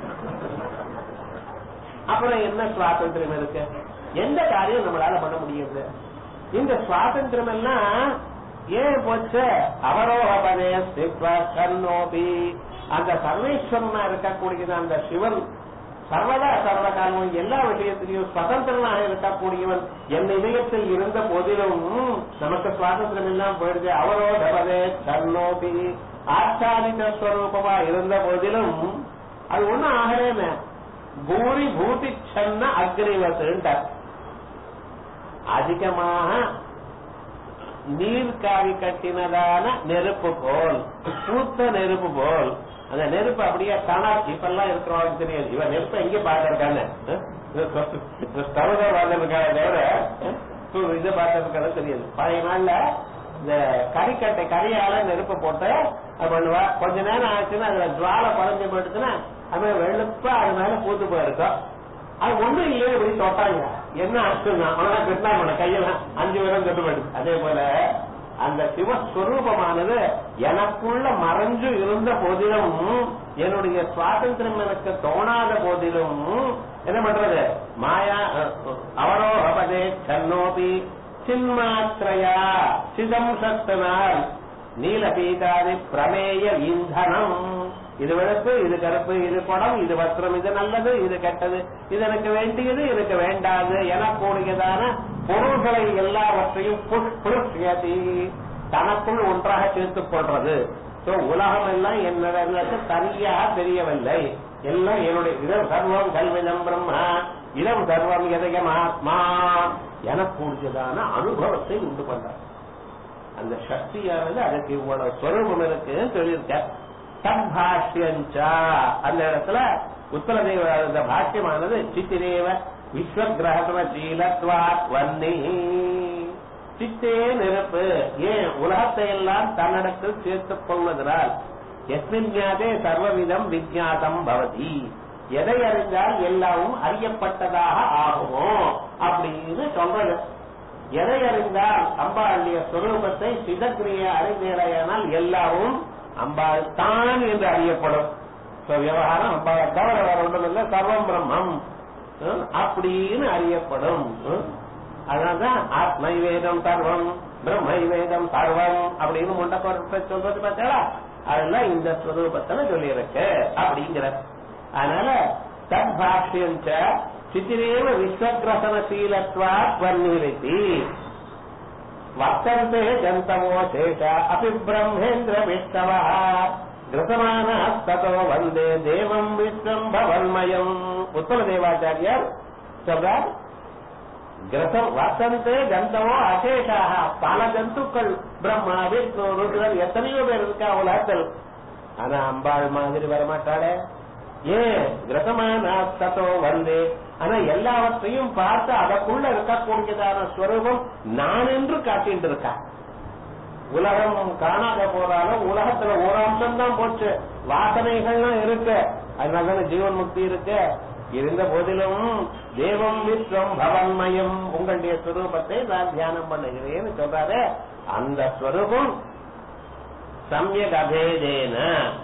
அப்புறம் என்ன சுவாதந்திரம் இருக்கு எந்த காரியம் நம்மளால பண்ண முடியுது இந்த சுவாதந்திரம் எல்லாம் ஏன் போச்சு அவரோகபதே கண்ணோபி அந்த சர்வேஸ்வரனா இருக்கக்கூடியது அந்த சிவன் சர்வதா சர்வகாலமும் எல்லா விஷயத்திலையும் சுதந்திரனாக இருக்கக்கூடியவன் என் இதயத்தில் இருந்த போதிலும் நமக்கு சுவாதந்திரம் எல்லாம் போயிடுது அவரோடவதே தன்னோபி ஆச்சாரித ஸ்வரூபமா இருந்த போதிலும் அது ஒண்ணும் ஆகலேன்னு பூரி பூதி சன்ன அக்னிவத்துன்றார் அதிகமாக நீர் காவி கட்டினதான நெருப்பு போல் பூத்த நெருப்பு போல் அந்த நெருப்பு அப்படியே தானா இப்ப எல்லாம் இருக்கிறவங்களுக்கு தெரியாது இவன் நெருப்பை எங்க பாத்திருக்காங்க ஸ்டவ் தான் பார்த்திருக்காங்க தவிர அஹ், இதை பார்த்திருக்காங்க தெரியாது பழைய நாள்ல இந்த கறிக்கட்டை கறியால நெருப்பு போட்டு அது பண்ணுவா கொஞ்ச நேரம் ஆச்சுன்னா அதுல ஜுவாலை குறைஞ்சு போயிடுச்சுன்னா அது வெளுப்பா அது மேல பூத்து போயிருக்கும் அது ஒண்ணும் இல்லையே இப்படி தொட்டாங்க என்ன ஆச்சுன்னா அவனா கட்டினா பண்ண கையெல்லாம் அஞ்சு பேரும் கட்டு போயிடுது அதே போல அந்த சிவஸ்வரூபமானது எனக்குள்ள மறைஞ்சு இருந்த போதிலும் என்னுடைய சுவாதந்திரம் எனக்கு தோணாத போதிலும் என்ன பண்றது மாயா அவரோ அபதே கண்ணோபி சின்மாத்திரையா சிதம் சத்தனால் நீலபீதாதி பிரமேய இந்தனம் இது வெளுப்பு இது கருப்பு இது படம் இது வஸ்திரம் இது நல்லது இது கெட்டது இது எனக்கு வேண்டியது எனக்கு வேண்டாது எனக்கூடியதான பொருள்களை எல்லாவற்றையும் புஷ்யதி தனக்குள் ஒன்றாக சேர்த்துக் கொள்றது So, உலகம் எல்லாம் என்னிடங்களுக்கு தனியாக தெரியவில்லை எல்லாம் என்னுடைய இதம் சர்வம் கல்விதம் பிரம்மா இதம் சர்வம் எதயம் ஆத்மா எனக்கூடியதான அனுபவத்தை உண்டு பண்றார் அந்த சக்தியானது அதுக்கு இவ்வளவு ஸ்வரூபம் இருக்குன்னு சொல்லியிருக்க சம்பாஷ்யஞ்சா அந்த இடத்துல உத்தரதேவ அந்த பாஷ்யமானது சித்திரேவ விஸ்வகிரகண சீலத்வாத் வன்னி சித்தே நெருப்பு ஏன் உலகத்தை எல்லாம் தன்னிடத்தில் சேர்த்துக் கொள்வதனால் எஸ்மின் ஞாதே சர்வவிதம் விஜாதம் பவதி எதை அறிந்தால் எல்லாமும் அறியப்பட்டதாக ஆகுமோ அப்படின்னு சொல்றது எதை அறிந்தால் அம்பாளுடைய ஸ்வரூபத்தை சிதக்கிரிய அறிந்தேடையானால் எல்லாவும் அம்பாள் தான் என்று அறியப்படும் So, விவகாரம் அம்பாளை தவிர வேற ஒன்றும் இல்லை சர்வம் பிரம்மம் ஹம், அப்படின்னு அறியப்படும் ஹம். அதனால்தான் ஆத்மை வேதம் சர்வம் பிரம்மை வேதம் சர்வம் அப்படின்னு முண்டக்கோரத்தை சொல்றது பார்த்தா அதெல்லாம் இந்த ஸ்வரூபத்துல சொல்லியிருக்கு அப்படிங்கிற அதனால தத்பாஷ்யம் சித்திரேவ விஸ்வகிரசனசீலத்வா வர்ணிரிதி வர்த்தந்தே ஜந்தமோ சேஷ அபி பிரம்மேந்திர விஷ்ணவ கிரசமானோ வந்தே தேவம் விஸ்வம் பவன்மயம் உத்தர தேவாச்சாரியார் சொல்றார் கிரசம் வசந்தே கந்தமோ அசேஷாக பல ஜந்துக்கள் பிரம்மா விஷ்ணு ருத்ரன் எத்தனையோ பேர் இருக்கா உலகத்தில் ஆனா அம்பாள் மாதிரி வரமாட்டாளே ஏன் கிரசமான தத்தோ வந்து ஆனா எல்லாவற்றையும் பார்த்து அதற்குள்ள இருக்கக்கூடியதான ஸ்வரூபம் நான் என்று காட்டிட்டு இருக்கா உலகம் காணாத போறாலும் உலகத்துல ஒரு அம்சம் தான் போச்சு வாசனைகள்லாம் இருக்கு அதனால ஜீவன் முக்தி இருக்கு இருந்த போதிலும் தேவம் விஸ்வம் பவன்மயம் உங்களுடைய ஸ்வரூபத்தை நான் தியானம் பண்ணுகிறேன்னு சொல்றாரு அந்த ஸ்வரூபம் சமயக் அபேதேன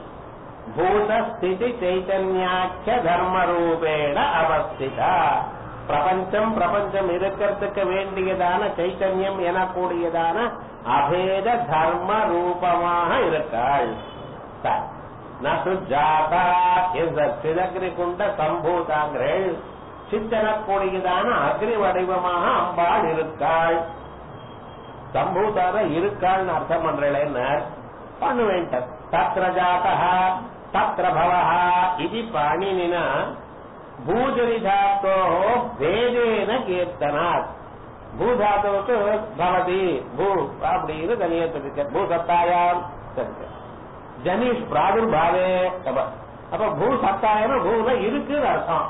பூத ஸ்திதி சைத்தன்யாக்கிய தர்ம ரூபேண அவஸ்திதா பிரபஞ்சம் பிரபஞ்சம் இருக்கிறதுக்கு வேண்டியதான சைத்தன்யம் எனக்கூடியதான அபேத தர்ம ரூபமாக இருக்காள் சரி. நசு ஜாதா என்ற சிதகிரி கொண்ட சம்பூதாங்கள் சித்தனக்கூடியதான அக்னி வடிவமாக அம்பாள் இருக்காள் சம்பூதான இருக்காள்னு அர்த்தம் பண்றேன்னு பண்ண வேண்டும் தத்ர ஜாதா தத்ர பவஹ இது பாணினினா பூஜரி தாத்தோ வேதேன கீர்த்தனாத் பூதாத்தோக்கு பவதி பூ அப்படின்னு தனியா சொல்லிருக்க பூ சத்தாயாம் சொல்லிருக்க ஜனீஷ் பிராதுர்பாவே அப்ப அப்ப பூ சத்தாயம் பூல இருக்குன்னு அர்த்தம்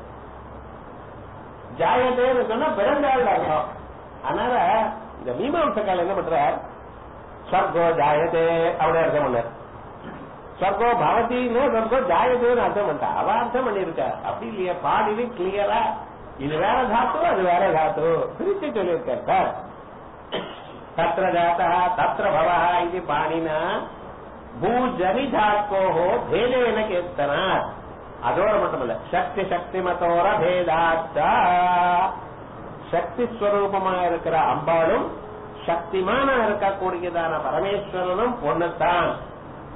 ஜாயதேன்னு சொன்னா பிறந்தாள் அர்த்தம் அதனால இந்த மீமாம்சக்கால் என்ன பண்றார் ஸ்வர்கோ ஜாயதே அப்படி அர்த்தம் பண்ணார் ஸ்வர்கோ பவதின்னு ஸ்வர்கோ ஜாயதேன்னு அர்த்தம் பண்ணிட்டா அவ அர்த்தம் பண்ணிருக்க அப்படி இல்லையா பாடினு கிளியரா இது வேற தாத்து அது வேற தாத்து பிரிச்சு சொல்லியிருக்கார் சார் தத்ர ஜாத்தா தத்ர பவஹ இது பாணினா பூஜனி தாத்தோஹோ பேதேன கீர்த்தனாத் அதோட மட்டுமல்ல சக்தி சக்தி மத்தோர பேதாச்சா சக்தி ஸ்வரூபமா இருக்கிற அம்பாளும் சக்திமான இருக்கக்கூடியதான பரமேஸ்வரனும் பொண்ணுத்தான்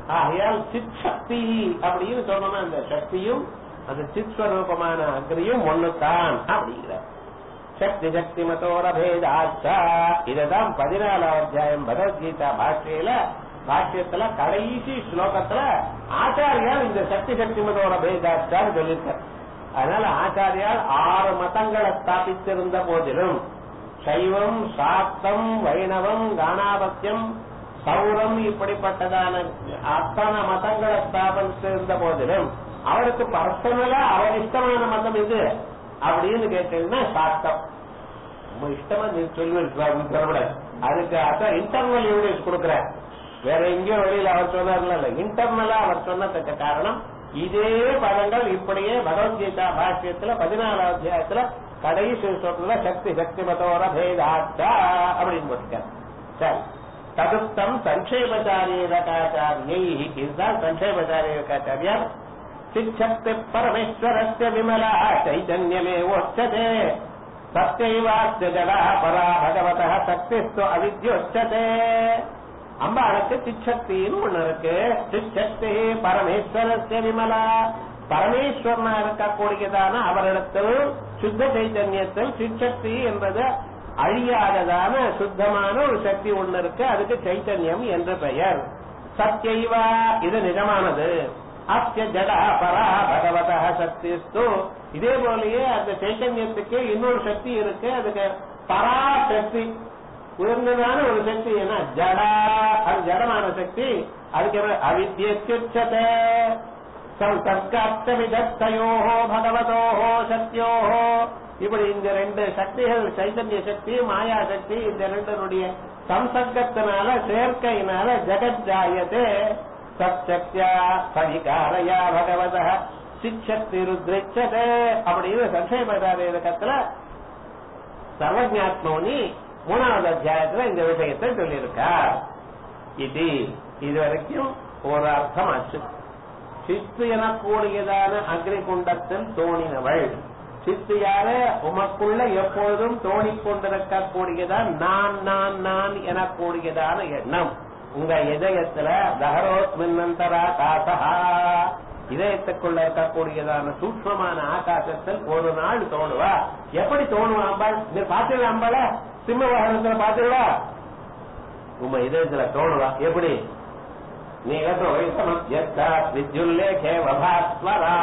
ஆகையால் சித் சக்தி அப்படின்னு சொன்னோம்னா அந்த சக்தியும் அந்த சித் ஸ்வரூபமான அக்னியும் ஒண்ணுதான் அப்படிங்கிற சக்தி சக்தி மதோர பேதாச்சா இதுதான் பதினாலாம் அத்தியாயம் பகவத்கீதா பாஷ்யில பாஷ்யத்துல கடைசி ஸ்லோகத்துல ஆச்சாரியால் இந்த சக்தி சக்தி மதோர பேதாச்சான்னு சொல்லியிருக்கார் அதனால ஆச்சாரியால் ஆறு மதங்களை ஸ்தாபித்திருந்த போதிலும் சைவம் சாக்தம் வைணவம் காணாபத்தியம் சௌரம் இப்படிப்பட்டதான அத்தனை மதங்களை ஸ்தாபித்திருந்த போதிலும் அவருக்கு பர்சனலா அவர் இஷ்டமான மதம் இது அப்படின்னு கேட்டீங்கன்னா சாக்தம் ரொம்ப இஷ்டமா நீ சொல்லி அதுக்கு அதான் இன்டர்னல் எவிடன்ஸ் கொடுக்குறேன் வேற எங்கேயோ வெளியில அவர் சொன்னார்ல இல்ல இன்டர்னலா அவர் சொன்னதுக்கு காரணம் இதே பதங்கள் இப்படியே பகவத்கீதா பாஷ்யத்துல பதினாலாவது அத்தியாயத்துல கடைசி சொல்றதுல சக்தி சக்தி மதோர பேதாச்சா அப்படின்னு போட்டிருக்காரு சரி ததுப்தம் சங்கேபச்சாரியகாச்சாரியை இதுதான் சங்கேபச்சாரியகாச்சாரியார் சிச்சக்தி பரமேஸ்வரஸ்ய விமலா சைதன்யமேவோச்சதே சத்யைவாஸ்ய ஜடா பரா பகவத சக்திஸ்து அவித்யோச்சதே அம்பாளுக்கு சிச்சக்தின்னு ஒண்ணு இருக்கு சிச்சக்தி பரமேஸ்வரஸ்ய விமலா பரமேஸ்வரனா இருக்கக்கூடியதான அவரிடத்தில் சுத்த சைத்தன்யத்தில் சிச்சக்தி என்பது அழியாததான சுத்தமான ஒரு சக்தி ஒண்ணு இருக்கு அதுக்கு சைத்தன்யம் என்று பெயர் சத்யைவா இது நிஜமானது அஸ்ய ஜடா பரா பகவத சக்திஸ்து இதே போலயே அந்த சைத்தன்யத்துக்கு இன்னொரு சக்தி இருக்கு அதுக்கு பரா சக்தி உயர்ந்ததான ஒரு சக்தி என்ன ஜடா அது ஜடமான சக்தி அதுக்கு அவித்யுச்சதே சர்க்காப்தமிதத்தையோ பகவதோ சக்தியோ இப்படி இந்த ரெண்டு சக்திகள் சைத்தன்ய சக்தி மாயா சக்தி இந்த ரெண்டனுடைய சம்சர்க்கத்தினால சேர்க்கையினால ஜெகத் ஜாயதே சத்சக்தியா பரிகாரையா பகவத சிக்ஷக்தி ருத்ரிச்சதே அப்படின்னு சங்கேபதாரத்துல சர்வஜாத்மோனி மூணாவது அத்தியாயத்துல இந்த விஷயத்தை சொல்லியிருக்கார் இது இதுவரைக்கும் ஒரு அர்த்தம் ஆச்சு சித்து எனக்கூடியதான அக்னிகுண்டத்தில் தோணினவள் சித்து யாரு உமக்குள்ள எப்பொழுதும் தோணிக் கொண்டிருக்கக்கூடியதான் நான் நான் நான் எனக்கூடியதான எண்ணம் உங்க இதயத்துல தஹரோத் மின்னந்தரா காசஹா இதயத்துக்குள்ள இருக்கக்கூடியதான சூக்மமான ஆகாசத்தில் ஒரு நாள் தோணுவா எப்படி தோணுவா அம்பாள் நீ பாத்தீங்களா அம்பாள சிம்ம வாகனத்துல பாத்தீங்களா உங்க இதயத்துல தோணுவா எப்படி நீகதோ வித்யுல்லேகே வபாஸ்வரா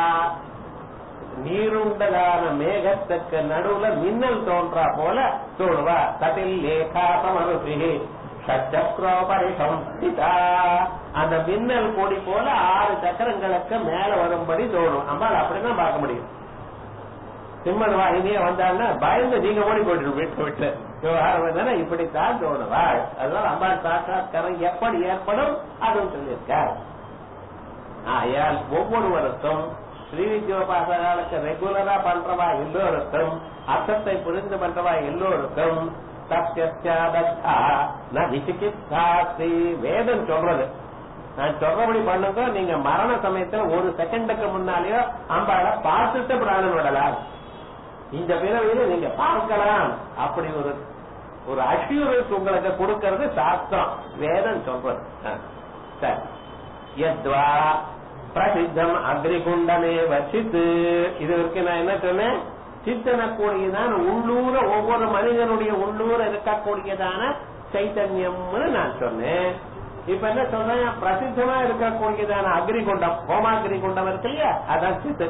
நீருண்டதான மேகத்துக்கு நடுவுல மின்னல் தோன்றா போல தோணுவா ததில் லேகா சமருசி சச்சக்ரோபரிஷம் அந்த மின்னல் கொடி போல ஆறு சக்கரங்களுக்கு மேல வரும்படி தோணும் நம்மால் அப்படிதான் பார்க்க முடியும் சிம்மன் வாகினியே வந்தாங்கன்னா பயந்து நீங்க ஓடி போயிட்டு வீட்டு விட்டு விவகாரம் தானே இப்படித்தான் தோணுவாள் அதனால அம்பாள் சாட்சாத்காரம் எப்படி ஏற்படும் அதுவும் சொல்லியிருக்கார் ஆயால் ஒவ்வொருவருக்கும் ஸ்ரீ வித்யோபாசகாலுக்கு ரெகுலரா பண்றவா எல்லோருக்கும் அர்த்தத்தை புரிந்து பண்றவா எல்லோருக்கும் சத்தியத்யாதத்தா ந விசிகித்சாஸ்தி வேதம் சொல்றது நான் சொல்றபடி பண்ணுங்க நீங்க மரண சமயத்துல ஒரு செகண்டுக்கு முன்னாலேயோ அம்பாளை பார்த்துட்டு பிராணம் விடலாம் இந்த பிறவியில நீங்க பார்க்கலாம் அப்படி ஒரு ஒரு அஷ்யூரன்ஸ் உங்களுக்கு கொடுக்கறது சாஸ்திரம் வேதம் சொல்றது ஆ, சரி யத்வா பிரசித்தம் அக்னிகுண்டமே வச்சித்து இது வரைக்கும் நான் என்ன சொன்னேன் சித்தனக்கூடியதான உள்ளூர ஒவ்வொரு மனிதனுடைய உள்ளூர இருக்கக்கூடியதான சைத்தன்யம்னு நான் சொன்னேன் இப்ப என்ன சொல்றேன் பிரசித்தமா இருக்கக்கூடியதான அக்னிகுண்டம் ஹோமாக்னிகுண்டம் இருக்கு இல்லையா அதான் சித்து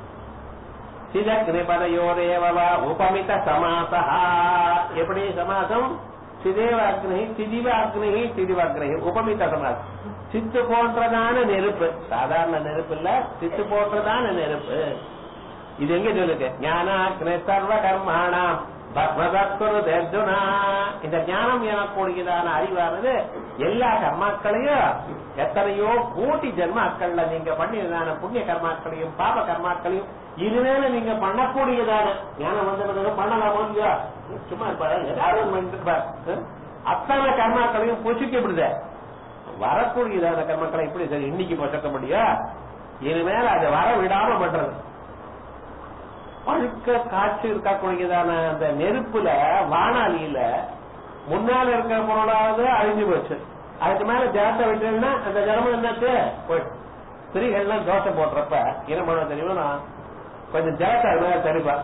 சிதக்னிபதயோரேவா உபமித சமாசா எப்படி சமாசம் சிதேவ அக்னி சிதிவ அக்னி சிதிவ அக்னி உபமித சமாசம் சித்து போன்றதான நெருப்பு சாதாரண நெருப்பு இல்ல சித்து போன்றதான நெருப்பு இது எங்க சொல்லுங்க ஞானாக்னி சர்வ கர்மாணாம் பத்மதற்குரு அர்ஜுனா இந்த ஞானம் எனக்கூடியதான அறிவானது எல்லா கர்மாக்களையும் எத்தனையோ கோடி ஜென்மாக்கள்ல நீங்க பண்ணியதான புண்ணிய கர்மாக்களையும் பாப கர்மாக்களையும் இனிமேல நீங்க பண்ணக்கூடியதான ஞானம் வந்த பிறகு பண்ணலாமோ இல்லையா சும்மா இருப்பாரு ஏதாவது ஒண்ணு பண்ணிட்டு இருப்பார். ஹம்? அத்தனை கர்மாக்களையும் பொசுக்கி விடுத வரக்கூடியதான கர்மக்களை எப்படி சரி இன்னைக்கு பொசுக்க முடியும் இனிமேல் அதை வர விடாம பண்றது பழுக்க காட்சி இருக்கக்கூடியதான அந்த நெருப்புல வானாலியில முன்னால இருக்கிற பொருளாவது அழிஞ்சு போச்சு அதுக்கு மேல ஜலத்தை விட்டுருந்தா அந்த ஜலமும் என்னாச்சு போயிடும் ஸ்திரீகள்லாம் தோசை போடுறப்ப என்ன பண்ண தெரியுமா கொஞ்சம் ஜலத்தை அது மேல தெளிப்பா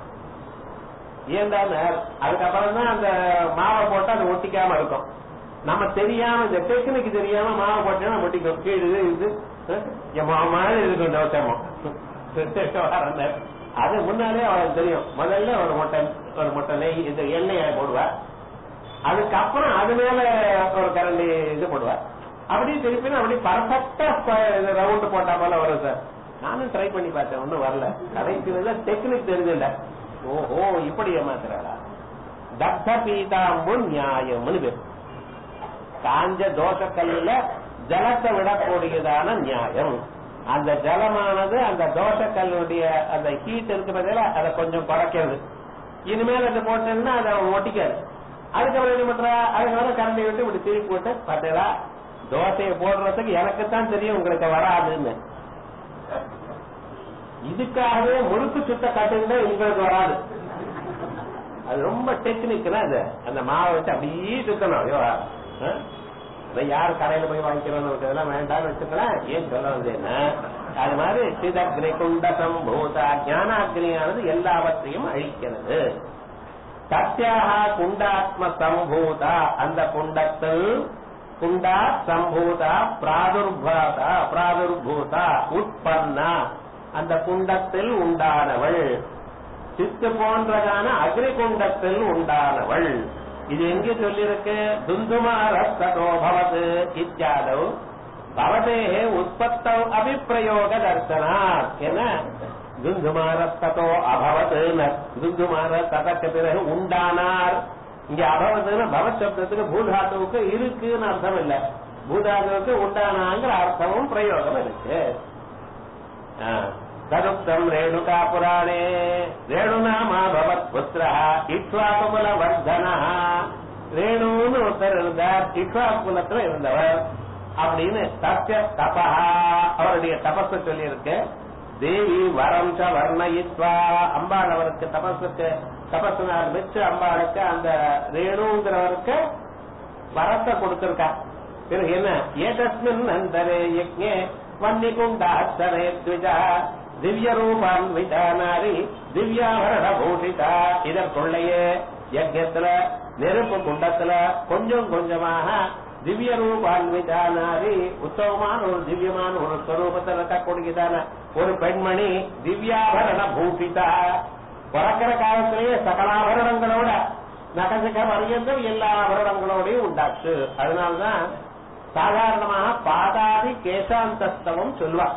ஏன்டா அதுக்கப்புறம் தான் அந்த மாவை போட்டு அது ஒட்டிக்காம இருக்கும் நம்ம தெரியாம இந்த டெக்னிக் தெரியாம மாவை போட்டோம்னா ஒட்டிக்கும் கீழே இது என் மாவு மாதிரி இருக்கும் தோசைமோ அது முன்னாலே அவளுக்கு தெரியும் முதல்ல ஒரு முட்டை ஒரு முட்டை நெய் இது எண்ணெயை போடுவா அதுக்கப்புறம் அது மேல ஒரு கரண்டி இது போடுவா அப்படி திருப்பி அப்படி பர்ஃபெக்டா ரவுண்ட் போட்டா போல வரும் சார் நானும் ட்ரை பண்ணி பார்த்தேன் ஒன்னும் வரல கடைசியில டெக்னிக் தெரிஞ்சல ஓஹோ இப்படி ஏமாத்துறாளா தக்த பீதாம்பு நியாயம்னு பேர் காஞ்ச தோசக்கல்லுல ஜலத்தை விடக்கூடியதான நியாயம் அந்த ஜலமானது அந்த தோசக்கல்லுடைய அந்த ஹீட் இருக்கிறதுல அதை கொஞ்சம் குறைக்கிறது இனிமேல் அதை போட்டேன்னா அதை ஒட்டிக்காது அதுக்கப்புறம் என்ன பண்றா அதுக்கப்புறம் கரண்டி விட்டு இப்படி திருப்பி போட்டு பார்த்தீங்களா தோசையை போடுறதுக்கு எனக்கு தான் தெரியும் உங்களுக்கு வராதுன்னு இதுக்காகவே முறுக்கு சுத்த கட்டுங்க உங்களுக்கு வராது அது ரொம்ப டெக்னிக்னா அது அந்த மாவை வச்சு அப்படியே சுத்தணும் ஐயோ இதை யார் கடையில போய் வாங்கிக்கிறோம் இதெல்லாம் வேண்டாம்னு வச்சுக்கலாம் ஏன் சொல்ல வந்தேன்னா அது மாதிரி சிதக்னி குண்ட சம்பூதா ஞானாக்னியானது எல்லாவற்றையும் அழிக்கிறது சத்யாக குண்டாத்ம சம்பூதா அந்த குண்டத்தில் குண்டா சம்பூதா பிராதுர்பாதா பிராதுர்பூதா உட்பன்னா அந்த குண்டத்தில் உண்டானவள் சித்து போன்றதான அக்னி குண்டத்தில் உண்டானவள் இது எங்கே சொல்லியிருக்கு துந்துமாரஸ்தோ பவது இத்தியாதவ் பவதே உற்பத்தவ் அபிப்பிரயோக தர்சனாத் என்ன துந்துமாரஸ்தோ அபவது துந்துமார ததற்கு பிறகு உண்டானார் இங்க அபவதுன்னு பவத் சப்தத்துக்கு பூதாத்துவுக்கு இருக்குன்னு அர்த்தம் இல்ல பூதாத்துவுக்கு உண்டானாங்கிற அர்த்தமும் பிரயோகம் இருக்கு ததுக்தம் ரேணுகா புராணே ரேணுநாமா பவத் புத்திர இக்ஷ்வாகுல வர்தன ரேணுன்னு ஒருத்தர் இருந்தார் இக்ஷ்வாகுலத்துல இருந்தவர் அப்படின்னு சத்திய தபா அவருடைய தபஸ சொல்லி இருக்கு தேவி வரம் ச வர்ணயித்வா அம்பாள் அவருக்கு தபஸுக்கு தபசுனார் வச்சு அம்பாளுக்கு அந்த ரேணுங்கிறவருக்கு வரத்தை கொடுத்திருக்கா பிறகு என்ன ஏதஸ்மின் அந்தரே யஜ்ஞே வன்னிகுண்டாச்சரே த்விஜா திவ்ய ரூபான்விதா நாரி திவ்யாபரண பூஷிதா இதற்குள்ளேயே யஜ்யத்துல நெருப்பு குண்டத்துல கொஞ்சம் கொஞ்சமாக திவ்ய ரூபான்விதா நாரி உத்தமமான ஒரு திவ்யமான ஒரு ஸ்வரூபத்தில் இருக்கக்கூடியதான ஒரு பெண்மணி திவ்யாபரண பூஷிதா பிறக்கிற காலத்திலேயே சகலாபரணங்களோட நகசிக்க வரையந்தும் எல்லா ஆபரணங்களோடையும் உண்டாச்சு அதனால்தான் சாதாரணமாக பாதாதி கேசாந்தஸ்தவம் சொல்லுவா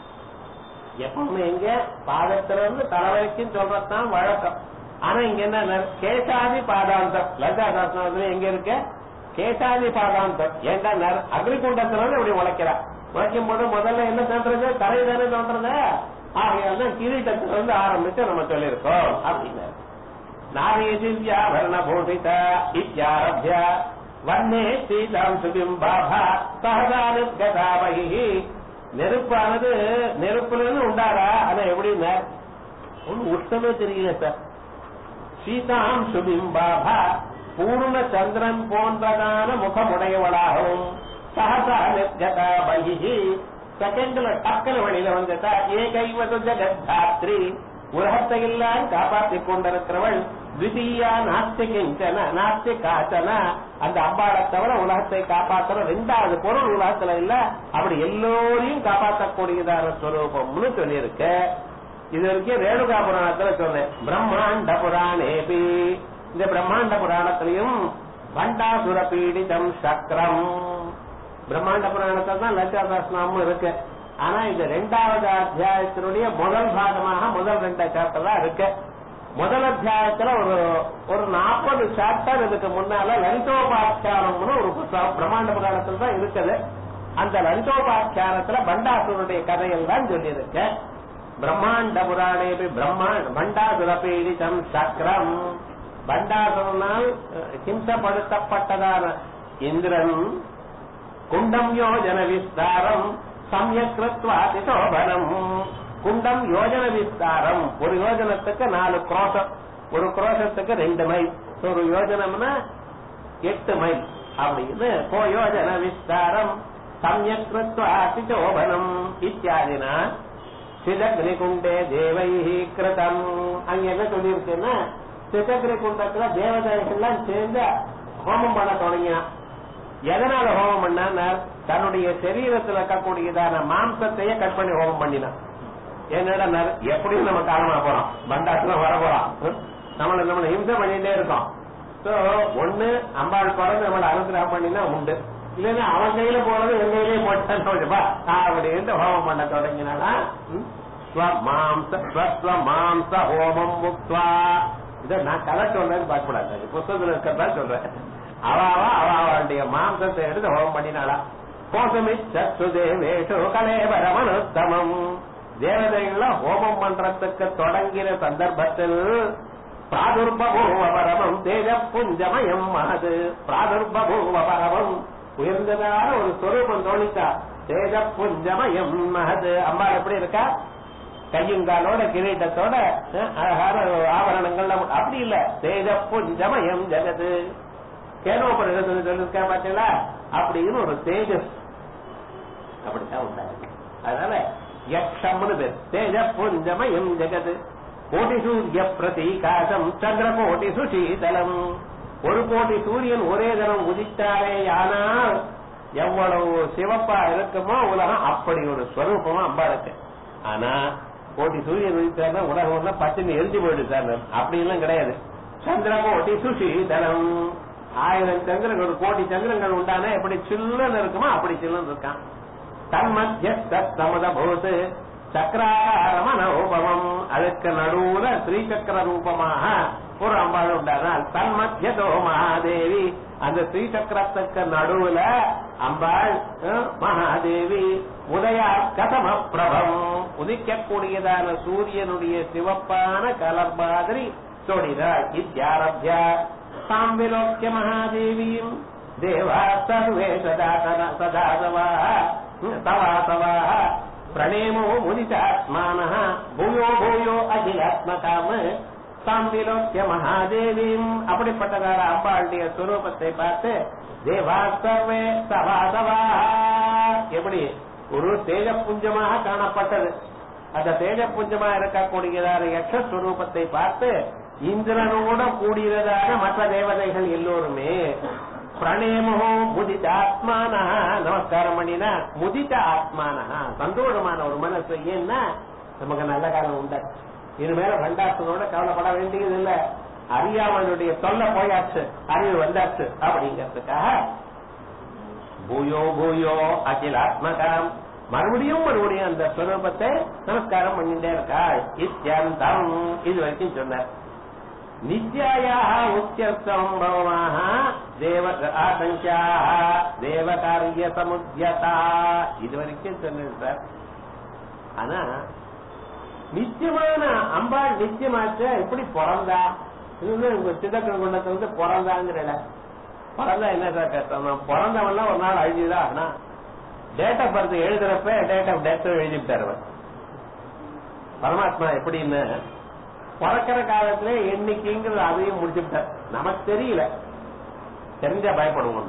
எப்பவுமே எங்க பாதத்துல இருந்து தலை வரைக்கும் சொல்றதுதான் வழக்கம் ஆனா இங்க என்ன கேசாதி பாதாந்தம் லலிதா சாஸ்திரத்துல எங்க இருக்கு கேசாதி பாதாந்தம் ஏண்டா அக்னிகுண்டத்துல இருந்து இப்படி உழைக்கிறா உழைக்கும் போது முதல்ல என்ன தோன்றது தலை தானே தோன்றது ஆகையால் தான் கிரீட்டத்துல இருந்து ஆரம்பிச்சு நம்ம சொல்லியிருக்கோம் அப்படின்னு நாரே திவ்யாபரண பூஷித இத்தியாரபிய வன்னே சீதாம் சுபிம்பாபா சகதானுகதாவகி நெருப்பானது நெருப்புல இருந்து உண்டாரா ஆனா எப்படின்னா ஒண்ணு உஷ்ணமே தெரியல சார் சீதாம் சுபிம்பாபா பூர்ண சந்திரன் போன்றதான முகமுடையவளாகவும் சகசா நிர்கதா பகி செகண்ட்ல டக்கல் வழியில வந்துட்டா ஏகைவது ஜெகத்தாத்ரி உலகத்தை எல்லாம் காப்பாற்றிக் கொண்டிருக்கிறவள் திவிதீயா நாஸ்தி கிஞ்சன நாஸ்தி காச்சன அந்த அம்பாளை தவிர உலகத்தை காப்பாற்றுற ரெண்டாவது பொருள் உலகத்துல இல்ல அப்படி எல்லோரையும் காப்பாற்றக்கூடியதான ஸ்வரூபம்னு சொல்லியிருக்க இது வரைக்கும் ரேணுகா புராணத்துல சொன்னேன் பிரம்மாண்ட புராணேபி இந்த பிரம்மாண்ட புராணத்திலையும் பண்டாசுர பீடிதம் சக்கரம் பிரம்மாண்ட புராணத்துல தான் லட்சா சாஸ்திரமும் இருக்கு ஆனா இது ரெண்டாவது அத்தியாயத்தினுடைய முதல் பாகமாக முதல் ரெண்டு சாப்டர் தான் இருக்கு முதல் அத்தியாயத்துல ஒரு ஒரு நாற்பது சாப்டர் இதுக்கு முன்னால லலிதோபாக்கியானம்னு ஒரு புத்தகம் பிரம்மாண்ட புராணத்துல தான் இருக்குது அந்த லலிதோபாக்கியானத்துல பண்டாசுரனுடைய கதையில் தான் சொல்லியிருக்கு பிரம்மாண்ட புராணேபி பிரம்மாண்ட பண்டாசுர பீடிதம் சக்கரம் பண்டாசுரனால் ஹிம்சப்படுத்தப்பட்டதான இந்திரன் குண்டம் யோஜன விஸ்தாரம் சமயக்கிருத்வாதி சோபனம் குண்டம் யோஜன விஸ்தாரம் ஒரு யோஜனத்துக்கு நாலு குரோஷம் ஒரு குரோஷத்துக்கு ரெண்டு மைல் ஒரு யோஜனம்னா எட்டு மைல் அப்படின்னு கோயோஜன விஸ்தாரம் சமயக் கிருத்வாதி சோபனம் இத்தியாதினா சிதக்னி குண்டே தேவை கிருதம் அங்க என்ன சொல்லியிருக்குன்னா சிதக்னி குண்டத்துல தேவதைகள்லாம் சேர்ந்து ஹோமம் பண்ண தொடங்கினான் எதனால ஹோமம் பண்ணா தன்னுடைய சரீரத்தில் இருக்கக்கூடியதான மாம்சத்தையே கட் பண்ணி ஹோமம் பண்ணினான் என்னடா எப்படியும் நம்ம காலமா போறோம் பண்டாசுல வர போறோம் நம்மள நம்மள ஹிம்சை பண்ணிட்டே இருக்கோம் சோ ஒண்ணு அம்பாள் பிறந்து நம்மள அனுகிரகம் பண்ணினா உண்டு இல்லைன்னா அவன் கையில போறது என் கையிலே போட்டான் அப்படின்னு ஹோமம் பண்ண தொடங்கினானா மாம்ச ஹோமம் முக்வா இத நான் கதை சொல்றேன்னு பார்க்கக்கூடாது புத்தகத்துல இருக்கிறதா சொல்றேன் அவாவா அவாவுடைய மாம்சத்தை எடுத்து ஹோமம் பண்ணினாளா கோசமிச்சு தேவேஷு கலேபரமனுத்தமம் தேவதைகள ஹோமம் பண்றதுக்கு தொடங்கின சந்தர்ப்பத்தில் பிராதுர்பூவ பரமம் தேஜ புஞ்சமயம் மகது பிராதுர்பூவ பரமம் உயர்ந்ததான ஒரு சொரூபம் தோணித்தா தேஜ புஞ்சமயம் மகது அம்மா எப்படி இருக்கா கையுங்காலோட கிரீட்டத்தோட அழகான ஆபரணங்கள்ல அப்படி இல்ல தேஜ புஞ்சமயம் ஜெகது கேனோபரிடத்துல சொல்லிருக்கா பாத்தீங்களா அப்படின்னு ஒரு தேஜஸ் அப்படித்தான் உண்டாங்க அதனால யக்ஷம்னு பேர் தேஜ புஞ்சமயம் ஜெகது கோடி சூரிய பிரதீகாசம் சந்திர கோடி சுசீதலம் ஒரு கோடி சூரியன் ஒரே தரம் உதித்தாரே ஆனால் எவ்வளவு சிவப்பா இருக்குமோ உலகம் அப்படி ஒரு ஸ்வரூபமா அம்பா இருக்கு ஆனா கோடி சூரியன் உதித்தாருன்னா உலகம் எல்லாம் பச்சுன்னு எரிஞ்சு போயிடு சார் அப்படி எல்லாம் கிடையாது சந்திர கோடி சுசீதலம் ஆயிரம் சந்திரன் ஒரு கோடி சந்திரங்கள் உண்டானா எப்படி சில்லுன்னு இருக்குமோ அப்படி சில்லுன்னு இருக்கான் தன்மத்திய சமத போது சக்கராரமன ரூபமம் அதுக்கு நடுவுல ஸ்ரீசக்கர ரூபமாக ஒரு அம்பாள் உண்டானால் தன்மத்தியதோ மகாதேவி அந்த ஸ்ரீசக்கரத்துக்கு நடுவுல அம்பாள் மகாதேவி உதயா கதம பிரபம் உதிக்கக்கூடியதான சூரியனுடைய சிவப்பான கலர் மாதிரி சொடினாள் இத்தியாரப்யா தாம் விலோக்கிய மகாதேவியும் தேவா சர்வே சதாதன சதாதவா தவாதவா பிரணேமோ முதிதாத்மான பூயோ பூயோ அகிலாத்மகாம சாம்பிலோக்கிய மகாதேவியும் அப்படிப்பட்டதார அம்பாளுடைய சுரூபத்தை பார்த்து தேவா சர்வே சவாதவா எப்படி ஒரு தேஜப்புஞ்சமாக காணப்பட்டது அந்த தேஜப்புஞ்சமாக இருக்கக்கூடியதான யக்ஷஸ்வரூபத்தை பார்த்து இந்திரனோட கூடியதான மற்ற தேவதைகள் எல்லோருமே பிரணேமோ முதித ஆத்மான நமஸ்காரம் பண்ணினா முதித ஆத்மான சந்தோஷமான ஒரு மனசு ஏன்னா நமக்கு நல்ல காலம் உண்டாச்சு இனிமேல பண்டாசனோட கவலைப்பட வேண்டியது இல்ல அறியாமனுடைய தொல்லை போயாச்சு அறிவு வந்தாச்சு அப்படிங்கிறதுக்காக பூயோ பூயோ அகில ஆத்மகாம் மறுபடியும் மறுபடியும் அந்த ஸ்வரூபத்தை நமஸ்காரம் பண்ணிட்டே இருக்காள் இத்தியந்தம் இது வரைக்கும் சொன்னார் நித்யாயாக உத்தியசம்பவமாக தேவ ஆசங்கியாக தேவகாரிய சமுத்தியதா இது வரைக்கும் சொன்னது சார் ஆனா நிச்சயமான அம்பாள் நிச்சயமாச்ச எப்படி பிறந்தா இது சிதக்கன் குண்டத்தை வந்து பிறந்தாங்கிற பிறந்தா என்ன சார் கஷ்டம் பிறந்தவன்லாம் ஒரு நாள் அழிஞ்சுதான் ஆனா டேட் ஆஃப் பர்த் எழுதுறப்ப டேட் ஆஃப் டெத் எழுதிவிட்டார் அவர் பரமாத்மா எப்படின்னு பிறக்கிற காலத்துல எண்ணிக்கைங்கிறது அதையும் முடிச்சுட்டார் நமக்கு தெரியல தெரிஞ்சா பயப்படுவோம்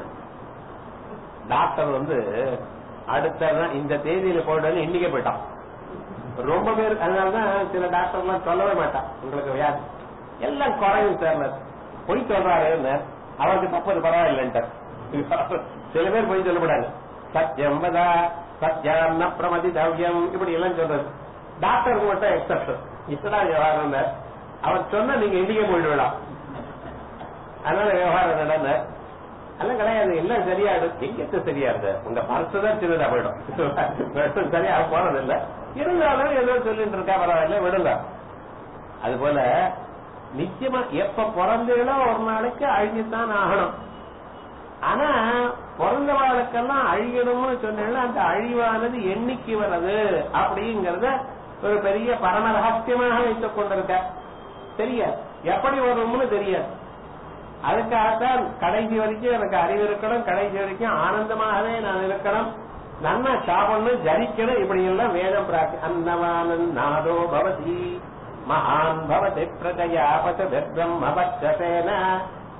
டாக்டர் வந்து அடுத்த இந்த தேதியில போயிட்டு இன்னைக்கே போயிட்டான் ரொம்ப பேர் அதனாலதான் சில டாக்டர்லாம் சொல்லவே மாட்டான் உங்களுக்கு வியாதி எல்லாம் குறையும் சார் பொய் சொல்றாரு அவருக்கு தப்பது பரவாயில்லைன்ட்டார் சில பேர் பொய் சொல்லக்கூடாது சத்தியம் வதா சத்தியம் ந பிரமதி தவ்யம் இப்படி எல்லாம் சொல்றது டாக்டருக்கு மட்டும் எக்ஸப்ஷன் இப்பதான் விவகாரம் அவர் சொன்ன நீங்க இன்னைக்கே போயிடுவிடலாம் அதனால விவகாரம் நடந்த அதெல்லாம் கிடையாது எல்லாம் சரியாயிடும் எங்க சரியாருது உங்க பர்ஸ் தான் சின்னதா போயிடும் சரியா போனது இல்ல இருந்தாலும் ஏதோ சொல்லிட்டு இருக்கா பரவாயில்ல விடுங்க அது போல நிச்சயமா எப்ப பிறந்தீங்களோ ஒரு நாளைக்கு அழிஞ்சுத்தான் ஆகணும் ஆனா பிறந்தவாளுக்கெல்லாம் அழியணும்னு சொன்னீங்கன்னா அந்த அழிவானது எண்ணிக்கை வர்றது அப்படிங்கறத ஒரு பெரிய பரம ரகசியமாக வைத்துக் கொண்டிருக்க தெரியாது எப்படி வரும்னு தெரியாது அதுக்காகத்தான் கடைசி வரைக்கும் எனக்கு அறிவு இருக்கணும் கடைசி வரைக்கும் ஆனந்தமாகவே நான் இருக்கணும் நன்னா சாப்பிடணும் ஜரிக்கணும் இப்படி எல்லாம் வேதம் பிரார்த்தி அன்னவானன் நாதோ பவதி மகான் பவதி பிரஜயா பச பிரம்ம பட்சசேன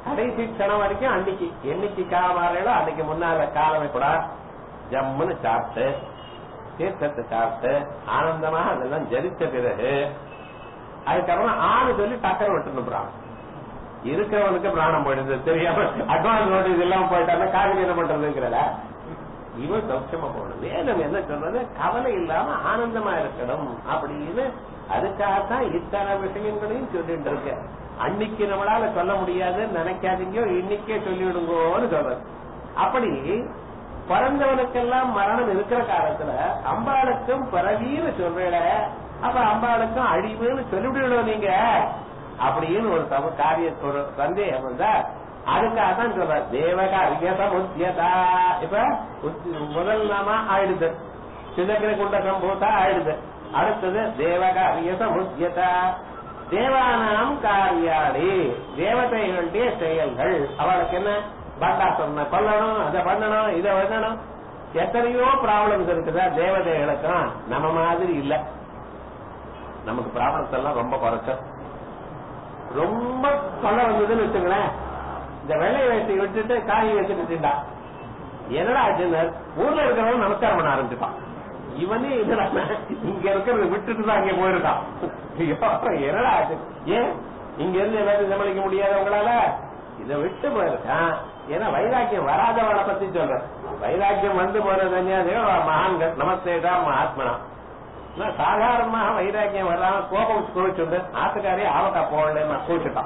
கடைசி க்ஷணம் வரைக்கும் அன்னைக்கு என்னைக்கு காமாறையோ அன்னைக்கு முன்னால காலமே கூட ஜம்முன்னு சாப்பிட்டு தீர்த்தத்தை சாப்பிட்டு ஆனந்தமாக அதெல்லாம் ஜரித்த பிறகு அதுக்கப்புறம் ஆணு சொல்லி டக்கரை விட்டுணும் பிராணம் இருக்கிறவனுக்கு பிராணம் போயிடுது தெரியாம அட்வான்ஸ் நோட்டீஸ் எல்லாம் போயிட்டாங்க காலையில் என்ன பண்றதுங்கிறல இவன் சௌக்கியமா போகணும் வேதம் என்ன சொல்றது கவலை இல்லாம ஆனந்தமா இருக்கணும் அப்படின்னு அதுக்காகத்தான் இத்தனை விஷயங்களையும் சொல்லிட்டு இருக்க அன்னைக்கு நம்மளால சொல்ல முடியாதுன்னு நினைக்காதீங்க இன்னைக்கே சொல்லிவிடுங்கோன்னு சொல்றது அப்படி பிறந்தவனுக்கெல்லாம் மரணம் இருக்கிற காலத்துல அம்பாளுக்கும் பிறவின்னு சொல்றேல அப்ப அம்பாளுக்கும் அழிவுன்னு சொல்லிவிடணும் நீங்க அப்படின்னு ஒரு சம காரிய ஒரு சந்தேகம் வந்தா அதுக்காக தான் சொல்ற தேவக அரியத முத்தியதா இப்ப உத்தி- முதல் நாம ஆயிடுது சிதக்கிர குண்ட சம்பூத்தா ஆயிடுது அடுத்தது தேவக அரியத முத்தியதா தேவானாம் காரியாடி தேவதைகளுடைய செயல்கள் அவளுக்கு என்ன பண்டாசுரனை கொல்லணும் அதை பண்ணணும் இதை பண்ணணும் எத்தனையோ ப்ராப்ளம்ஸ் இருக்குதா தேவதைகளுக்கும் நம்ம மாதிரி இல்ல நமக்கு ப்ராப்ளம்ஸ் எல்லாம் ரொம்ப குறைச்சோம் ரொம்ப தொல்லை வந்ததுன்னு வச்சுங்களேன் இந்த வெள்ளை வேட்டி விட்டுட்டு காய் வச்சுட்டு திண்டா என்னடா ஆச்சுன்னு ஊர்ல இருக்கிறவன் நமஸ்காரம் பண்ண ஆரம்பிச்சுட்டான் இவனே இதுல இங்க இருக்கிறத விட்டுட்டு தான் அங்க போயிருக்கான் ஐயோ, என்னடா ஆச்சு ஏன் இங்க இருந்து எல்லாத்தையும் சமாளிக்க முடியாதவங்களால இதை விட்டு போயிருக்கான் ஏன்னா வைராக்கியம் வராதவளை பத்தி சொல்றேன் வைராக்கியம் வந்து போறது மகான்கள் நமஸ்தேடா மகாத்மனா நான் சாதாரணமாக வைராக்கியம் வராம கோபம் குளிச்சுண்டு ஆத்துக்காரே ஆவக்கா போடல நான் குளிச்சுட்டான்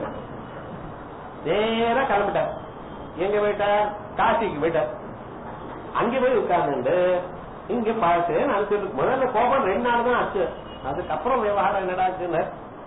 நேரா கிளம்பிட்டார் எங்க போயிட்டார் காசிக்கு போயிட்டார் அங்க போய் உட்கார்ந்து இங்க பார்த்து நினைச்சிட்டு முதல்ல கோபம் ரெண்டு நாள் தான் ஆச்சு அதுக்கப்புறம் விவகாரம் என்னடா ஆச்சுன்னு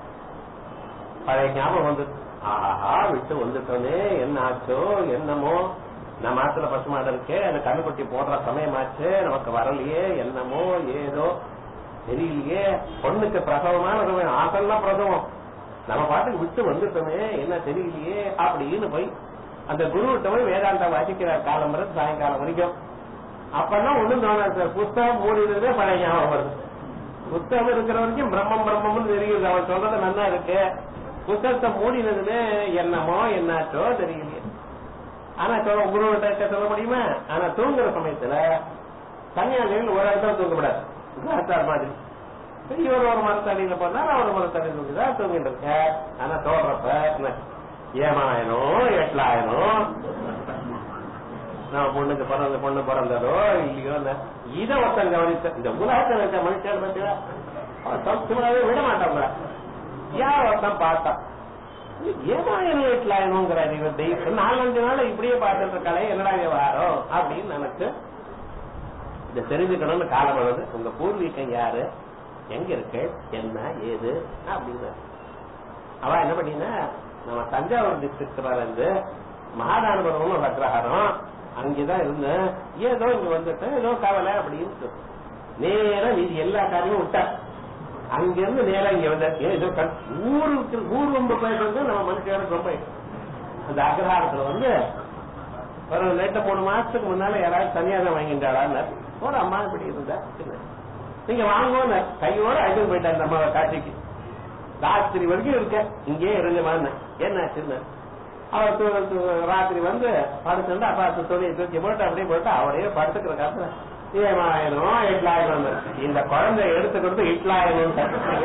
பழைய ஞாபகம் வந்து ஆஹா விட்டு வந்துட்டோனே என்ன ஆச்சோ என்னமோ நம்ம ஆத்துல பசுமாடு இருக்கே அந்த கண்ணுக்குட்டி போடுற சமயமாச்சு நமக்கு வரலையே என்னமோ ஏதோ தெரியலையே பொண்ணுக்கு பிரசவமான சமயம் ஆசல்லாம் பிரசவம் நம்ம பாட்டுக்கு விட்டு வந்துட்டோமே என்ன தெரியலையே அப்படின்னு போய் அந்த குருவிட்ட போய் வேதாந்தம் வாசிக்கிறார் காலம் வரை சாயங்காலம் வரைக்கும் அப்பெல்லாம் ஒண்ணும் தோணாது சார் புஸ்தகம் மூடினதே பழைய ஞாபகம் வருது புத்தகம் இருக்கிற வரைக்கும் பிரம்மம் பிரம்மம்னு தெரியுது அவன் சொல்றது நல்லா இருக்கு புத்தகத்தை மூடினதுன்னு என்னமோ என்னாச்சோ தெரியலையே ஆனா சொல்ல குருவிட்ட சொல்ல முடியுமா ஆனா தூங்குற சமயத்துல சன்னியாசிகள் ஒரு இடத்துல தூங்கப்படாது கிராத்தார் மாதிரி இவர் ஒரு மரத்தடியில போனார் அவர் மரத்தடியில் தூங்கிதான் தூங்கிட்டு இருக்க ஆனா தோன்றப்ப என்ன, ஏமாயணும் எட்டாயிரம் நம்ம பொண்ணுக்கு பிறந்த பொண்ணு பிறந்ததோ இல்லையோ என்ன, இதை ஒருத்தன் கவனித்த இந்த உலகத்தில் இருக்க மனுஷன் பத்தியா அவன் சௌக்கியமாவே விட மாட்டாங்க யார் ஒருத்தன் பார்த்தான் ஏமாயிரம் எட்டாயிரம்ங்கிற இவர் தெய்வம் நாலஞ்சு நாள் இப்படியே பார்த்துட்டு இருக்காளே என்னடா விவகாரம் அப்படின்னு எனக்கு இதை தெரிஞ்சுக்கணும்னு காலம் வருது உங்க பூர்வீகம் யாரு எங்க இருக்கு என்ன ஏது அப்படின்னு அவ என்ன பண்ணினா நம்ம தஞ்சாவூர் டிஸ்ட்ரிக்ட்ல இருந்து மகாதானபுரம் ஒரு அக்ரஹாரம் அங்கதான் இருந்தேன் ஏதோ இங்க வந்துட்டேன் ஏதோ கவலை அப்படின்னு சொல்லு. நேரா நீதி எல்லா காரியமும் விட்டார் அங்க இருந்து நேரா இங்க வந்த ஏதோ கண்- ஊருக்கு ஊர் ரொம்ப போயிட்டு நம்ம மனுஷனுக்கு ரொம்ப அந்த அக்ரஹாரத்துல வந்து ஒரு ரெண்டு மூணு மாசத்துக்கு முன்னால யாராவது தனியாக வாங்கிட்டாளான்னு ஒரு அம்மா இப்படி இருந்தா சின்ன. நீங்க வாங்குவோம் கையோட அழைத்து போயிட்டாரு நம்ம காட்சிக்கு ராத்திரி வரைக்கும் இருக்க இங்கே இருங்கம்மான்னு என்ன சின்ன அவர் து- து- ராத்திரி வந்து படுத்துட்டு அப்பா துணியை தூக்கி போட்டு அப்படியே போட்டு அவரையே படுத்துக்கிற காலத்துல ஏமாயிரம் எட்டாயிரம் இந்த குழந்தை எடுத்து கொடுத்து இட்லாயிரம்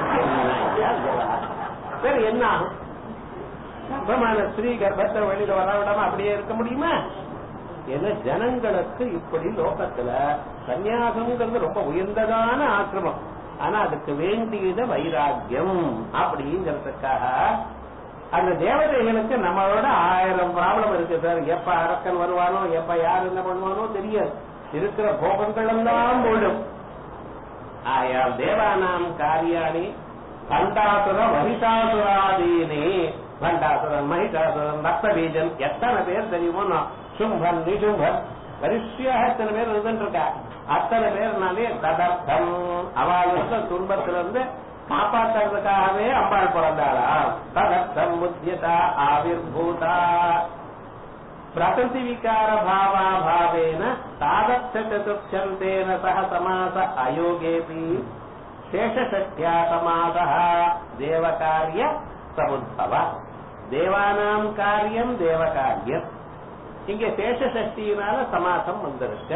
சரி என்ன ஆகும் கர்ப்பமான ஸ்ரீ கர்ப்பத்தை வெளியில வர விடாம அப்படியே இருக்க முடியுமா ஏன்னா ஜனங்களுக்கு இப்படி லோகத்துல சன்னியாசம்ங்கிறது ரொம்ப உயர்ந்ததான ஆசிரமம் ஆனா அதுக்கு வேண்டியது வைராக்கியம் அப்படிங்கிறதுக்காக அந்த தேவதைகளுக்கு நம்மளோட ஆயிரம் ப்ராப்ளம் இருக்கு சார் எப்ப அரக்கன் வருவானோ எப்ப யார் என்ன பண்ணுவானோ தெரியாது இருக்கிற போகங்கள் எல்லாம் போடும் ஆயால் தேவானாம் காரியாணி கண்டாசுர மகிஷாசுராதீனி கண்டாசுரன் மகிஷாசுரன் ரத்தபீஜன் எத்தனை பேர் தெரியுமோ நான் சும்பன் நிசும்பன் வரிசையாக எத்தனை பேர் இருந்துட்டு இருக்கா அத்தனை பேர்னாலே ததர்த்தம் அவளுக்கு துன்பத்திலிருந்து காப்பாற்றுறதுக்காகவே அம்பாள் பிறந்தாளா ததர்த்தம் முத்தியதா ஆவிர்பூதா பிரகிருதி விகார பாவாபாவேன தாதர்த்த சதுர்ச்சந்தேன சக சமாச அயோகேபி சேஷசக்தியா சமாச தேவகாரிய சமுத்பவ தேவானாம் காரியம் தேவ காரியம் இங்க சேஷ சஷ்டியினால சமாசம் வந்திருக்க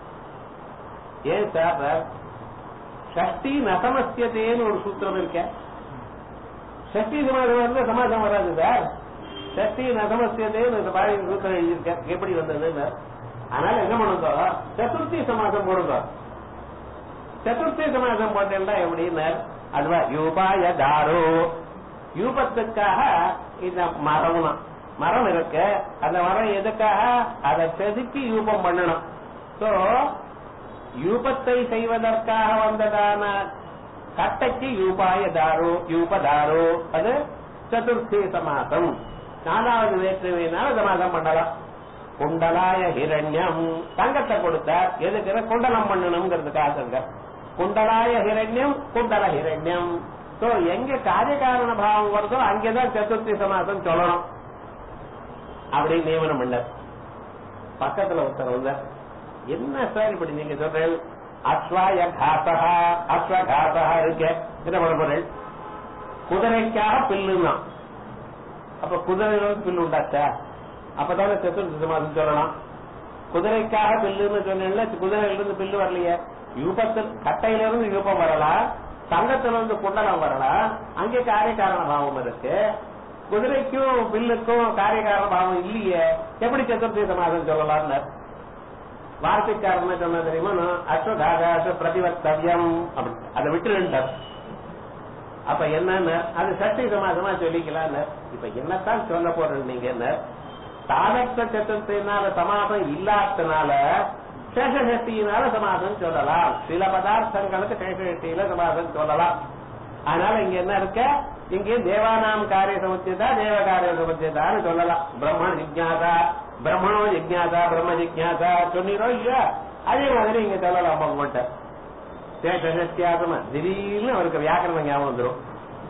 ஏன் சார் சஷ்டி நசமஸ்யதேன்னு ஒரு சூத்திரம் இருக்க சஷ்டி சமாசம் வந்து சமாசம் வராது சார் சஷ்டி நசமஸ்யதேன்னு இந்த பாடி சூத்திரம் எழுதியிருக்க எப்படி வந்ததுன்னு அதனால என்ன பண்ணுங்க சதுர்த்தி சமாசம் போடுங்க சதுர்த்தி சமாசம் போட்டேன்னா எப்படின்னு அதுவா யூபாய தாரோ யூபத்துக்காக இந்த மரம் மரம் இருக்கு அந்த மரம் எதுக்காக அதை செதுக்கி யூபம் பண்ணணும் சோ யூபத்தை செய்வதற்காக வந்ததான கட்டைக்கு யூபாய தாரோ யூபதாரோ அது சதுர்த்தி சமாசம் நாலாவது வேற்றுமையினால சமாசம் பண்ணலாம் குண்டலாய ஹிரண்யம் தங்கத்தை கொடுத்தார் எதுக்கு குண்டலம் பண்ணணுங்கிறதுக்காக குண்டலாய ஹிரண்யம் குண்டல ஹிரண்யம் சோ எங்க காரியகாரண பாவம் வருதோ அங்கேதான் சதுர்த்தி சமாசம் சொல்லணும் அப்படி நியமனம் பண்ண பக்கத்துல ஒருத்தர் வந்தார் என்ன சார் இப்படி நீங்க சொல்றீங்க அஸ்வாய காசகா அஸ்வகாசகா இருக்கு என்ன பண்ண போறேன் குதிரைக்காக பில்லுன்னா அப்ப குதிரையில பில்லு உண்டாச்சா அப்பதானே சதுர்த்தி சமாசம் சொல்லலாம் குதிரைக்காக பில்லுன்னு சொன்னீங்கல்ல குதிரையில இருந்து பில்லு வரலையே யூபத்தில் கட்டையில இருந்து யூபம் வரலாம் தங்கத்துல இருந்து குண்டலம் வரலாம் அங்கே காரியகாரண பாவம் இருக்கு குதிரைக்கும் பில்லுக்கும் காரியகாரண பாவம் இல்லையே எப்படி சதுர்த்தி சமாசம் சொல்லலாம்னு வார்த்தைக்காரன் சொன்ன தெரியுமா அஸ்வதாகாச பிரதிவத்தவியம் அப்படி அதை விட்டுருந்தார் அப்ப என்னன்னு அது சஷ்டி சமாசமா சொல்லிக்கலாம்னு இப்ப என்னத்தான் சொல்ல போறது நீங்க என்ன தாதக்த சத்துர்த்தினால சமாசம் இல்லாதனால சேஷசக்தியினால சமாசம் சொல்லலாம் சில பதார்த்தங்களுக்கு சேஷசக்தியில சமாசம் சொல்லலாம் அதனால இங்க என்ன இருக்க இங்கே தேவானாம் காரிய சமுச்சதா தேவ காரிய சமுச்சதான்னு சொல்லலாம் பிரம்ம ஜிக்யாசா பிரம்மணோ ஜிக்யாசா பிரம்ம ஜிக்யாசா சொன்னீரோ இல்லையா அதே மாதிரி இங்க சொல்லலாம் உங்கள்கிட்ட சேஷசக்தியாசமா திடீர்னு அவருக்கு வியாக்கரணம் ஞாபகம் வந்துடும்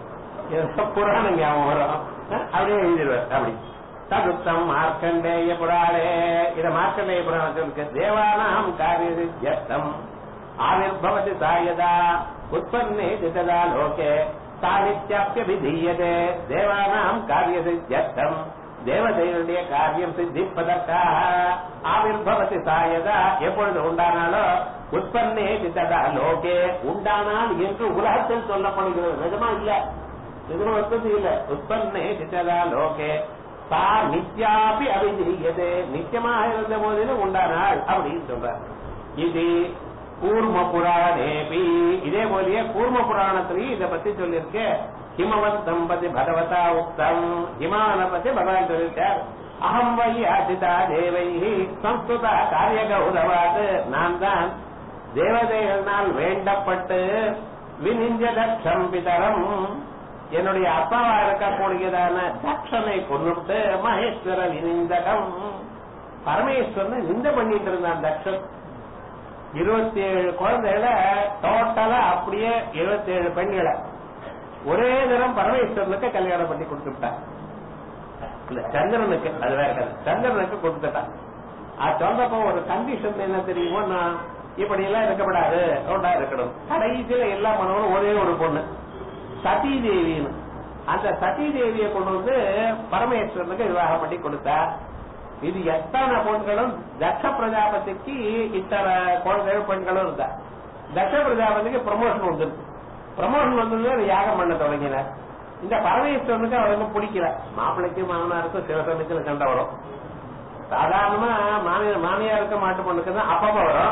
புராணம் ஞாபகம் வரும் அப்படியே எழுதிடுவார் அப்படி ததுத்தம் மார்க்கண்டேய புராணே இத மார்க்கண்டேய புராணத்திற்கு தேவானாம் காரியம் ஆவிர்பவதி சாயதா உற்பன்னே திததா லோகே சாகித்யாபியபிதீயதே தேவானாம் காரிய சித்தியர்த்தம் தேவதைகளுடைய காரியம் சித்திப்பதற்காக ஆவிர்பவதி சாயதா எப்பொழுது உண்டானாலோ உற்பன்னே திததா லோகே உண்டானால் என்று உலகத்தில் சொல்லப்படுகிறது நிஜமா இல்ல நிஜமா உற்பத்தி இல்ல உற்பன்னே திததா லோகே சா நித்யாபி அபிதீயதே நித்தியமாக இருந்த போதிலும் உண்டானாள் அப்படின்னு சொல்றார் இது கூர்ம புராணேபி இதே போலயே கூர்ம புராணத்திலையும் இதை பத்தி சொல்லியிருக்க ஹிமவத் தம்பதி பகவதா உக்தம் ஹிமான பத்தி பகவான் சொல்லியிருக்கார் அகம் வை ஆசிதா தேவை சம்ஸ்கிருத காரிய கௌரவாது நான் தான் தேவதைகளால் வேண்டப்பட்டு வினிஞ்ச தட்சம் பிதரம் என்னுடைய அப்பாவா இருக்கக்கூடியதான தட்சனை கொண்டுட்டு மகேஸ்வர வினிந்தகம் பரமேஸ்வரனை நிந்த பண்ணிட்டு இருந்தான் தட்சன் இருபத்தி ஏழு குழந்தைகளை டோட்டலா அப்படியே இருபத்தி ஏழு பெண்களை ஒரே தினம் பரமேஸ்வரனுக்கு கல்யாணம் பண்ணி கொடுத்துட்டான் இல்ல சந்திரனுக்கு அது வேற கதை சந்திரனுக்கு கொடுத்துட்டான் அது சொன்னப்போ ஒரு கண்டிஷன் என்ன தெரியுமோ நான் இப்படி எல்லாம் இருக்கப்படாது ஒன்றா இருக்கணும் கடைசியில எல்லா மனவனும் ஒரே ஒரு பொண்ணு சதி தேவின்னு அந்த சதி தேவியை கொண்டு வந்து பரமேஸ்வரனுக்கு விவாகம் பண்ணி கொடுத்தா இது எத்தனை பொண்களும் தட்ச பிரஜாபதிக்கு இத்தனை குழந்தைகள் பெண்களும் இருந்தா தட்ச பிரஜாபதிக்கு ப்ரமோஷன் வந்துருக்கு ப்ரமோஷன் வந்தது யாகம் பண்ண தொடங்கினார் இந்த பரமேஸ்வரனுக்கு அவருக்கு பிடிக்கல மாப்பிள்ளைக்கும் மாமனாருக்கும் சிவசனுக்கும் சண்டை வரும் சாதாரணமா மாமியார் மாமியாருக்கு மாட்டு பொண்ணுக்கு தான் அப்பப்ப வரும்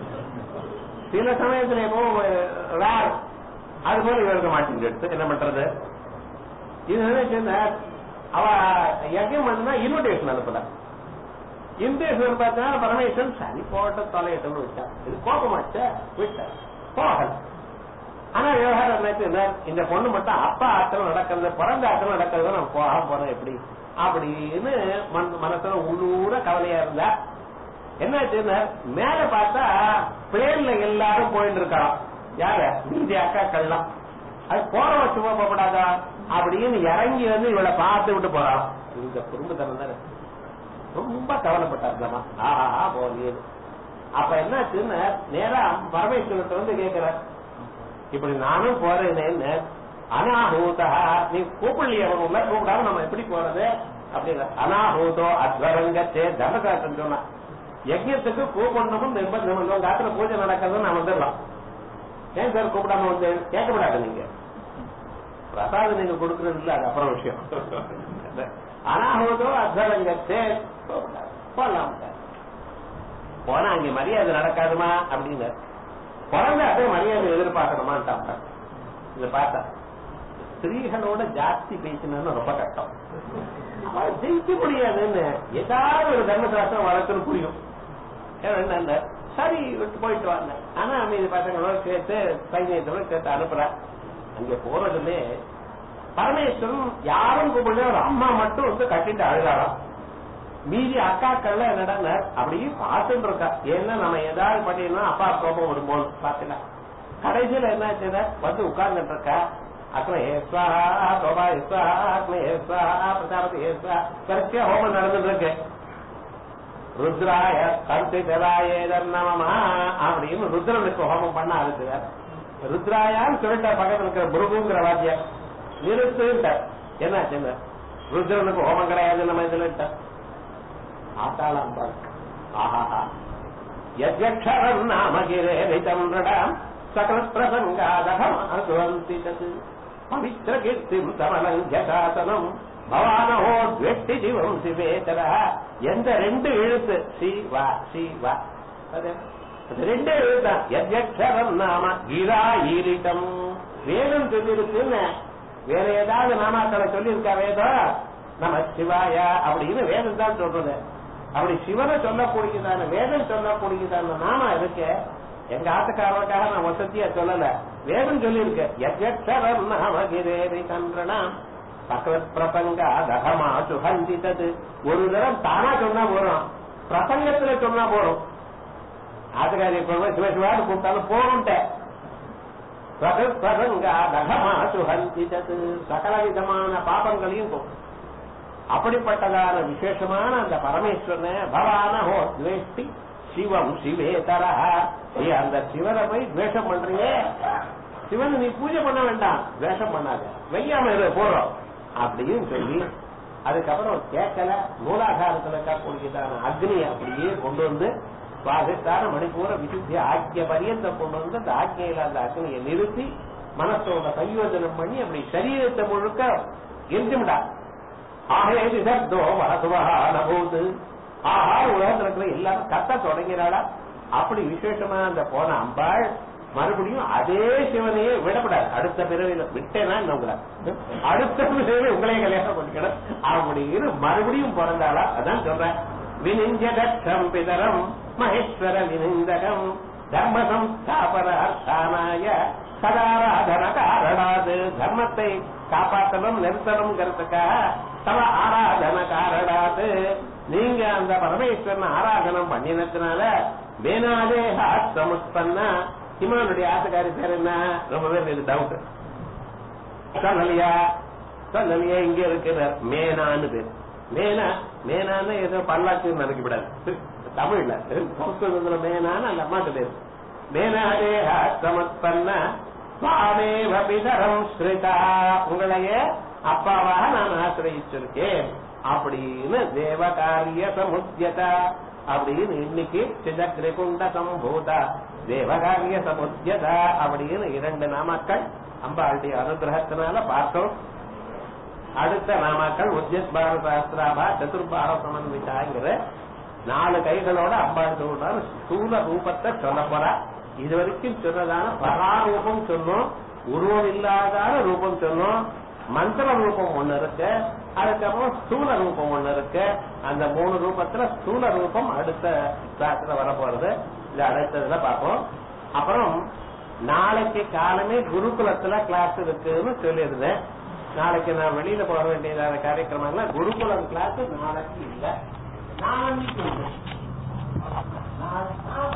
சில சமயத்துல எப்போ ரேர் அது போல இவருக்கு மாட்டிங்க எடுத்து என்ன பண்றது இது என்ன அவ யஜ்யம் பண்ணா இன்விடேஷன் அனுப்பல இன்விடேஷன் பார்த்தா பரமேஸ்வரன் சரி போட்ட தொலையட்டும் விட்டா இது கோபமாச்ச விட்ட போகல ஆனா விவகாரம் என்னாச்சு இந்த பொண்ணு மட்டும் அப்பா ஆத்திரம் நடக்கிறது பிறந்த ஆத்திரம் நடக்கிறது நான் போக போறேன் எப்படி அப்படின்னு மனசுல உள்ளூர கவலையா இருந்தா என்னாச்சுன்னா மேல பார்த்தா பிளேன்ல எல்லாரும் போயிட்டு இருக்கலாம் யார மீதி அக்காக்கள்லாம் அது போற வச்சு போகப்படாதா அப்படின்னு இறங்கி வந்து இவளை பார்த்து விட்டு போறான் இந்த குடும்பத்தனம் தானே ரொம்ப கவலைப்பட்டார் ஆஹா போலியே அப்ப என்னாச்சுன்னு நேரா பரமேஸ்வரத்தை வந்து கேட்கிற இப்படி நானும் போறேன்னு அனாஹூதா நீ கூப்பிடலையே அவன் உள்ள கூப்பிடாம நம்ம எப்படி போறது அப்படிங்கிற அனாஹூதோ அத்வரங்கத்தே தர்மசாஸ்திரம் சொன்னா யஜ்யத்துக்கு கூப்பிடணும் நிர்பந்தம் இல்லை உங்க ஆத்துல பூஜை நடக்கிறது நான் வந்துடலாம் ஏன் சார் கூப்பிடாம வந்து கேட்கக்கூடாது நீங்க பிரசாதம் நீங்க கொடுக்கறது இல்ல அது அப்புறம் விஷயம் அனாஹூதோ அத்வரங்கத்தே போகலாம் போனா அங்க மரியாதை நடக்காதுமா அப்படின்னு குழந்தை அதே மரியாதை எதிர்பார்க்கணுமான்ட்டாங்க இத பார்த்தா ஸ்திரீகளோட ஜாஸ்தி பேசினு ரொம்ப கஷ்டம் அவ ஜெயிக்க முடியாதுன்னு ஏதாவது ஒரு தர்மசாஸ்திரம் வளர்க்கணும் புரியும் ஏன்னா என்ன, சரி விட்டு போயிட்டு வாங்க ஆனா அமைதி பசங்களோட சேர்த்து சைன்யத்தோட சேர்த்து அனுப்புற அங்க போறதுமே பரமேஸ்வரன் யாரும் கூப்பிடல ஒரு அம்மா மட்டும் வந்து கட்டிட்டு அழுகாராம் மீதி அக்காக்கள்ல என்னடா அப்படியே பார்த்துட்டு இருக்கா ஏன்னா நம்ம ஏதாவது பண்ணிடணும் அப்பா கோபம் வரும்போது பாத்துக்கலாம் கடைசியில என்ன ஆச்சுன்னா வந்து உட்கார்ந்துட்டு இருக்கா அப்புறம் ஏஸ்வா சோபா ஏஸ்வா அக்னி ஏஸ்வா பிரஜாபதி ஏஸ்வா வரிசையா ஹோமம் நடந்துட்டு இருக்கு ருத்ராய கருத்து ஜலாயேதர் நமமா அப்படின்னு ருத்ரனுக்கு ஹோமம் பண்ண அதுக்கு ருத்ராயான்னு சொல்லிட்ட பக்கத்துல இருக்கிற புருகுங்கிற வாத்தியம் நிறுத்துட்ட என்ன சின்ன ருத்ரனுக்கு ஹோமம் கிடையாது நம்ம இதுல ஆட்டாளாம் பாரு ஆஹாஹா யஜ்யக்ஷரம் நாம கிரேரிதம் நடாம் சகல பிரசங்காதகமாசுவந்தி தத் பவித்ர கீர்த்திம் தமலம் ஜகாசனம் பவானஹோ வெட்டி ஜீவம் சிவேதர எந்த ரெண்டு எழுத்து சிவா சிவா அது அது ரெண்டே எழுத்தான் யஜ்யக்ஷரம் நாம கிரா ஈரிதம் வேதம் சொல்லிருக்குன்னு வேற ஏதாவது நாமாக்களை சொல்லியிருக்கா வேதம் நம்ம சிவாயா அப்படின்னு வேதம் தான் சொல்றது அப்படி சிவனை சொல்லக்கூடியதான வேதம் சொல்லக்கூடியதான நாம இருக்கு எங்க ஆத்துக்காரனுக்காக நான் வசதியா சொல்லல வேதம் சொல்லியிருக்கு யஜ்யக்ஷரம் நாம கிரேரி சந்திரணாம் சகலத் பிரசங்க அதகமா சுகந்தித்தது ஒரு தரம் தானா சொன்னா போறோம் பிரசங்கத்துல சொன்னா போறோம் ஆத்துக்காரி சிவ சிவான்னு கூப்பிட்டாலும் போகணும்ட்டேன் சகல் பிரசங்க அதகமா சுகந்தித்தது சகல விதமான பாபங்களையும் போகும் அப்படிப்பட்டதான விசேஷமான அந்த பரமேஸ்வரனை பவானஹோ துவேஷ்டி சிவம் சிவேதரா நீ அந்த சிவனை போய் துவேஷம் பண்றியே சிவனை நீ பூஜை பண்ண வேண்டாம் துவேஷம் பண்ணாத வெய்யாம இரு போறோம் அப்படின்னு சொல்லி அதுக்கப்புறம் கேட்கல மூலாதாரத்துல இருக்கக்கூடியதான அக்னி அப்படியே கொண்டு வந்து சுவாசித்தான மணிப்பூர விசுத்தி ஆக்கிய பரியந்தம் கொண்டு வந்து அந்த ஆக்கியில அந்த அக்னியை நிறுத்தி மனசோட சயோஜனம் பண்ணி அப்படி சரீரத்தை முழுக்க எரிஞ்சுவிடா ஆகேதி சப்தோ வசதுவகான போது ஆஹா உலகத்துல இருக்கிற எல்லாரும் கத்த தொடங்கிறாளா அப்படி விசேஷமா அந்த போன அம்பாள் மறுபடியும் அதே சிவனையே விடப்படாது அடுத்த பிறவில விட்டேனா உங்களை அடுத்த பிறவி உங்களையே கல்யாணம் பண்ணிக்கணும் அப்படின்னு மறுபடியும் பிறந்தாளா அதான் சொல்றேன் வினிஞ்சகம் பிதரம் மகேஸ்வர வினிந்தகம் தர்ம சம்ஸ்தாபனாய சதாராதன காரணாது தர்மத்தை காப்பாற்றணும் நிறுத்தணுங்கிறதுக்காக தவ ஆராதன காரணாது நீங்க அந்த பரமேஸ்வரன் ஆராதனம் பண்ணினதுனால மேனாதே சமுஸ்பன்னா இமானுடைய ஆசைக்காரி பேர் என்ன ரொம்ப பேர் இது டவுட் சொல்லலையா சொல்லலையா இங்க இருக்கிற மேனான்னு பேர் மேனா மேனான்னு ஏதோ பல்லாக்கு நினைக்கப்படாது தமிழ்ல சம்ஸ்கிருதத்துல மேனான்னு அந்த அம்மாட்டு பேர் மேனாதே சமஸ்பன்ன சுவாமேவ பிதரம் ஸ்ருதா உங்களையே அப்பாவாக நான் ஆசிரியிச்சிருக்கேன் அப்படின்னு தேவகாரிய சமுத்தியதா அப்படின்னு இன்னைக்கு சிதக்ரிகுண்ட சம்பூதா தேவகாரிய சமுத்தியதா அப்படின்னு இரண்டு நாமக்கள் அம்பாளுடைய அனுகிரகத்தினால பார்த்தோம் அடுத்த நாமாக்கள் உத்யத் பாரத சாஸ்திராபா சதுர்பார சமன்விதாங்கிற நாலு கைகளோட அம்பாள் சொல்றாரு ஸ்தூல ரூபத்தை சொல்ல போறா இது வரைக்கும் சொன்னதான பராரூபம் சொன்னோம் உருவம் இல்லாதான ரூபம் சொன்னோம் மந்திர ரூபம் ஒண்ணு இருக்கு அதுக்கப்புறம் ஸ்தூல ரூபம் ஒண்ணு இருக்கு அந்த மூணு ரூபத்துல ஸ்தூல ரூபம் அடுத்த கிளாஸ்ல வர போறது இது அடுத்ததுல பார்ப்போம் அப்புறம் நாளைக்கு காலமே குருகுலத்துல கிளாஸ் இருக்குன்னு சொல்லியிருந்தேன் நாளைக்கு நான் வெளியில போக வேண்டியதான காரியக்கிரமங்கள குருகுலம் கிளாஸ் நாளைக்கு இல்ல நாளைக்கு உண்டு. நாளைக்கு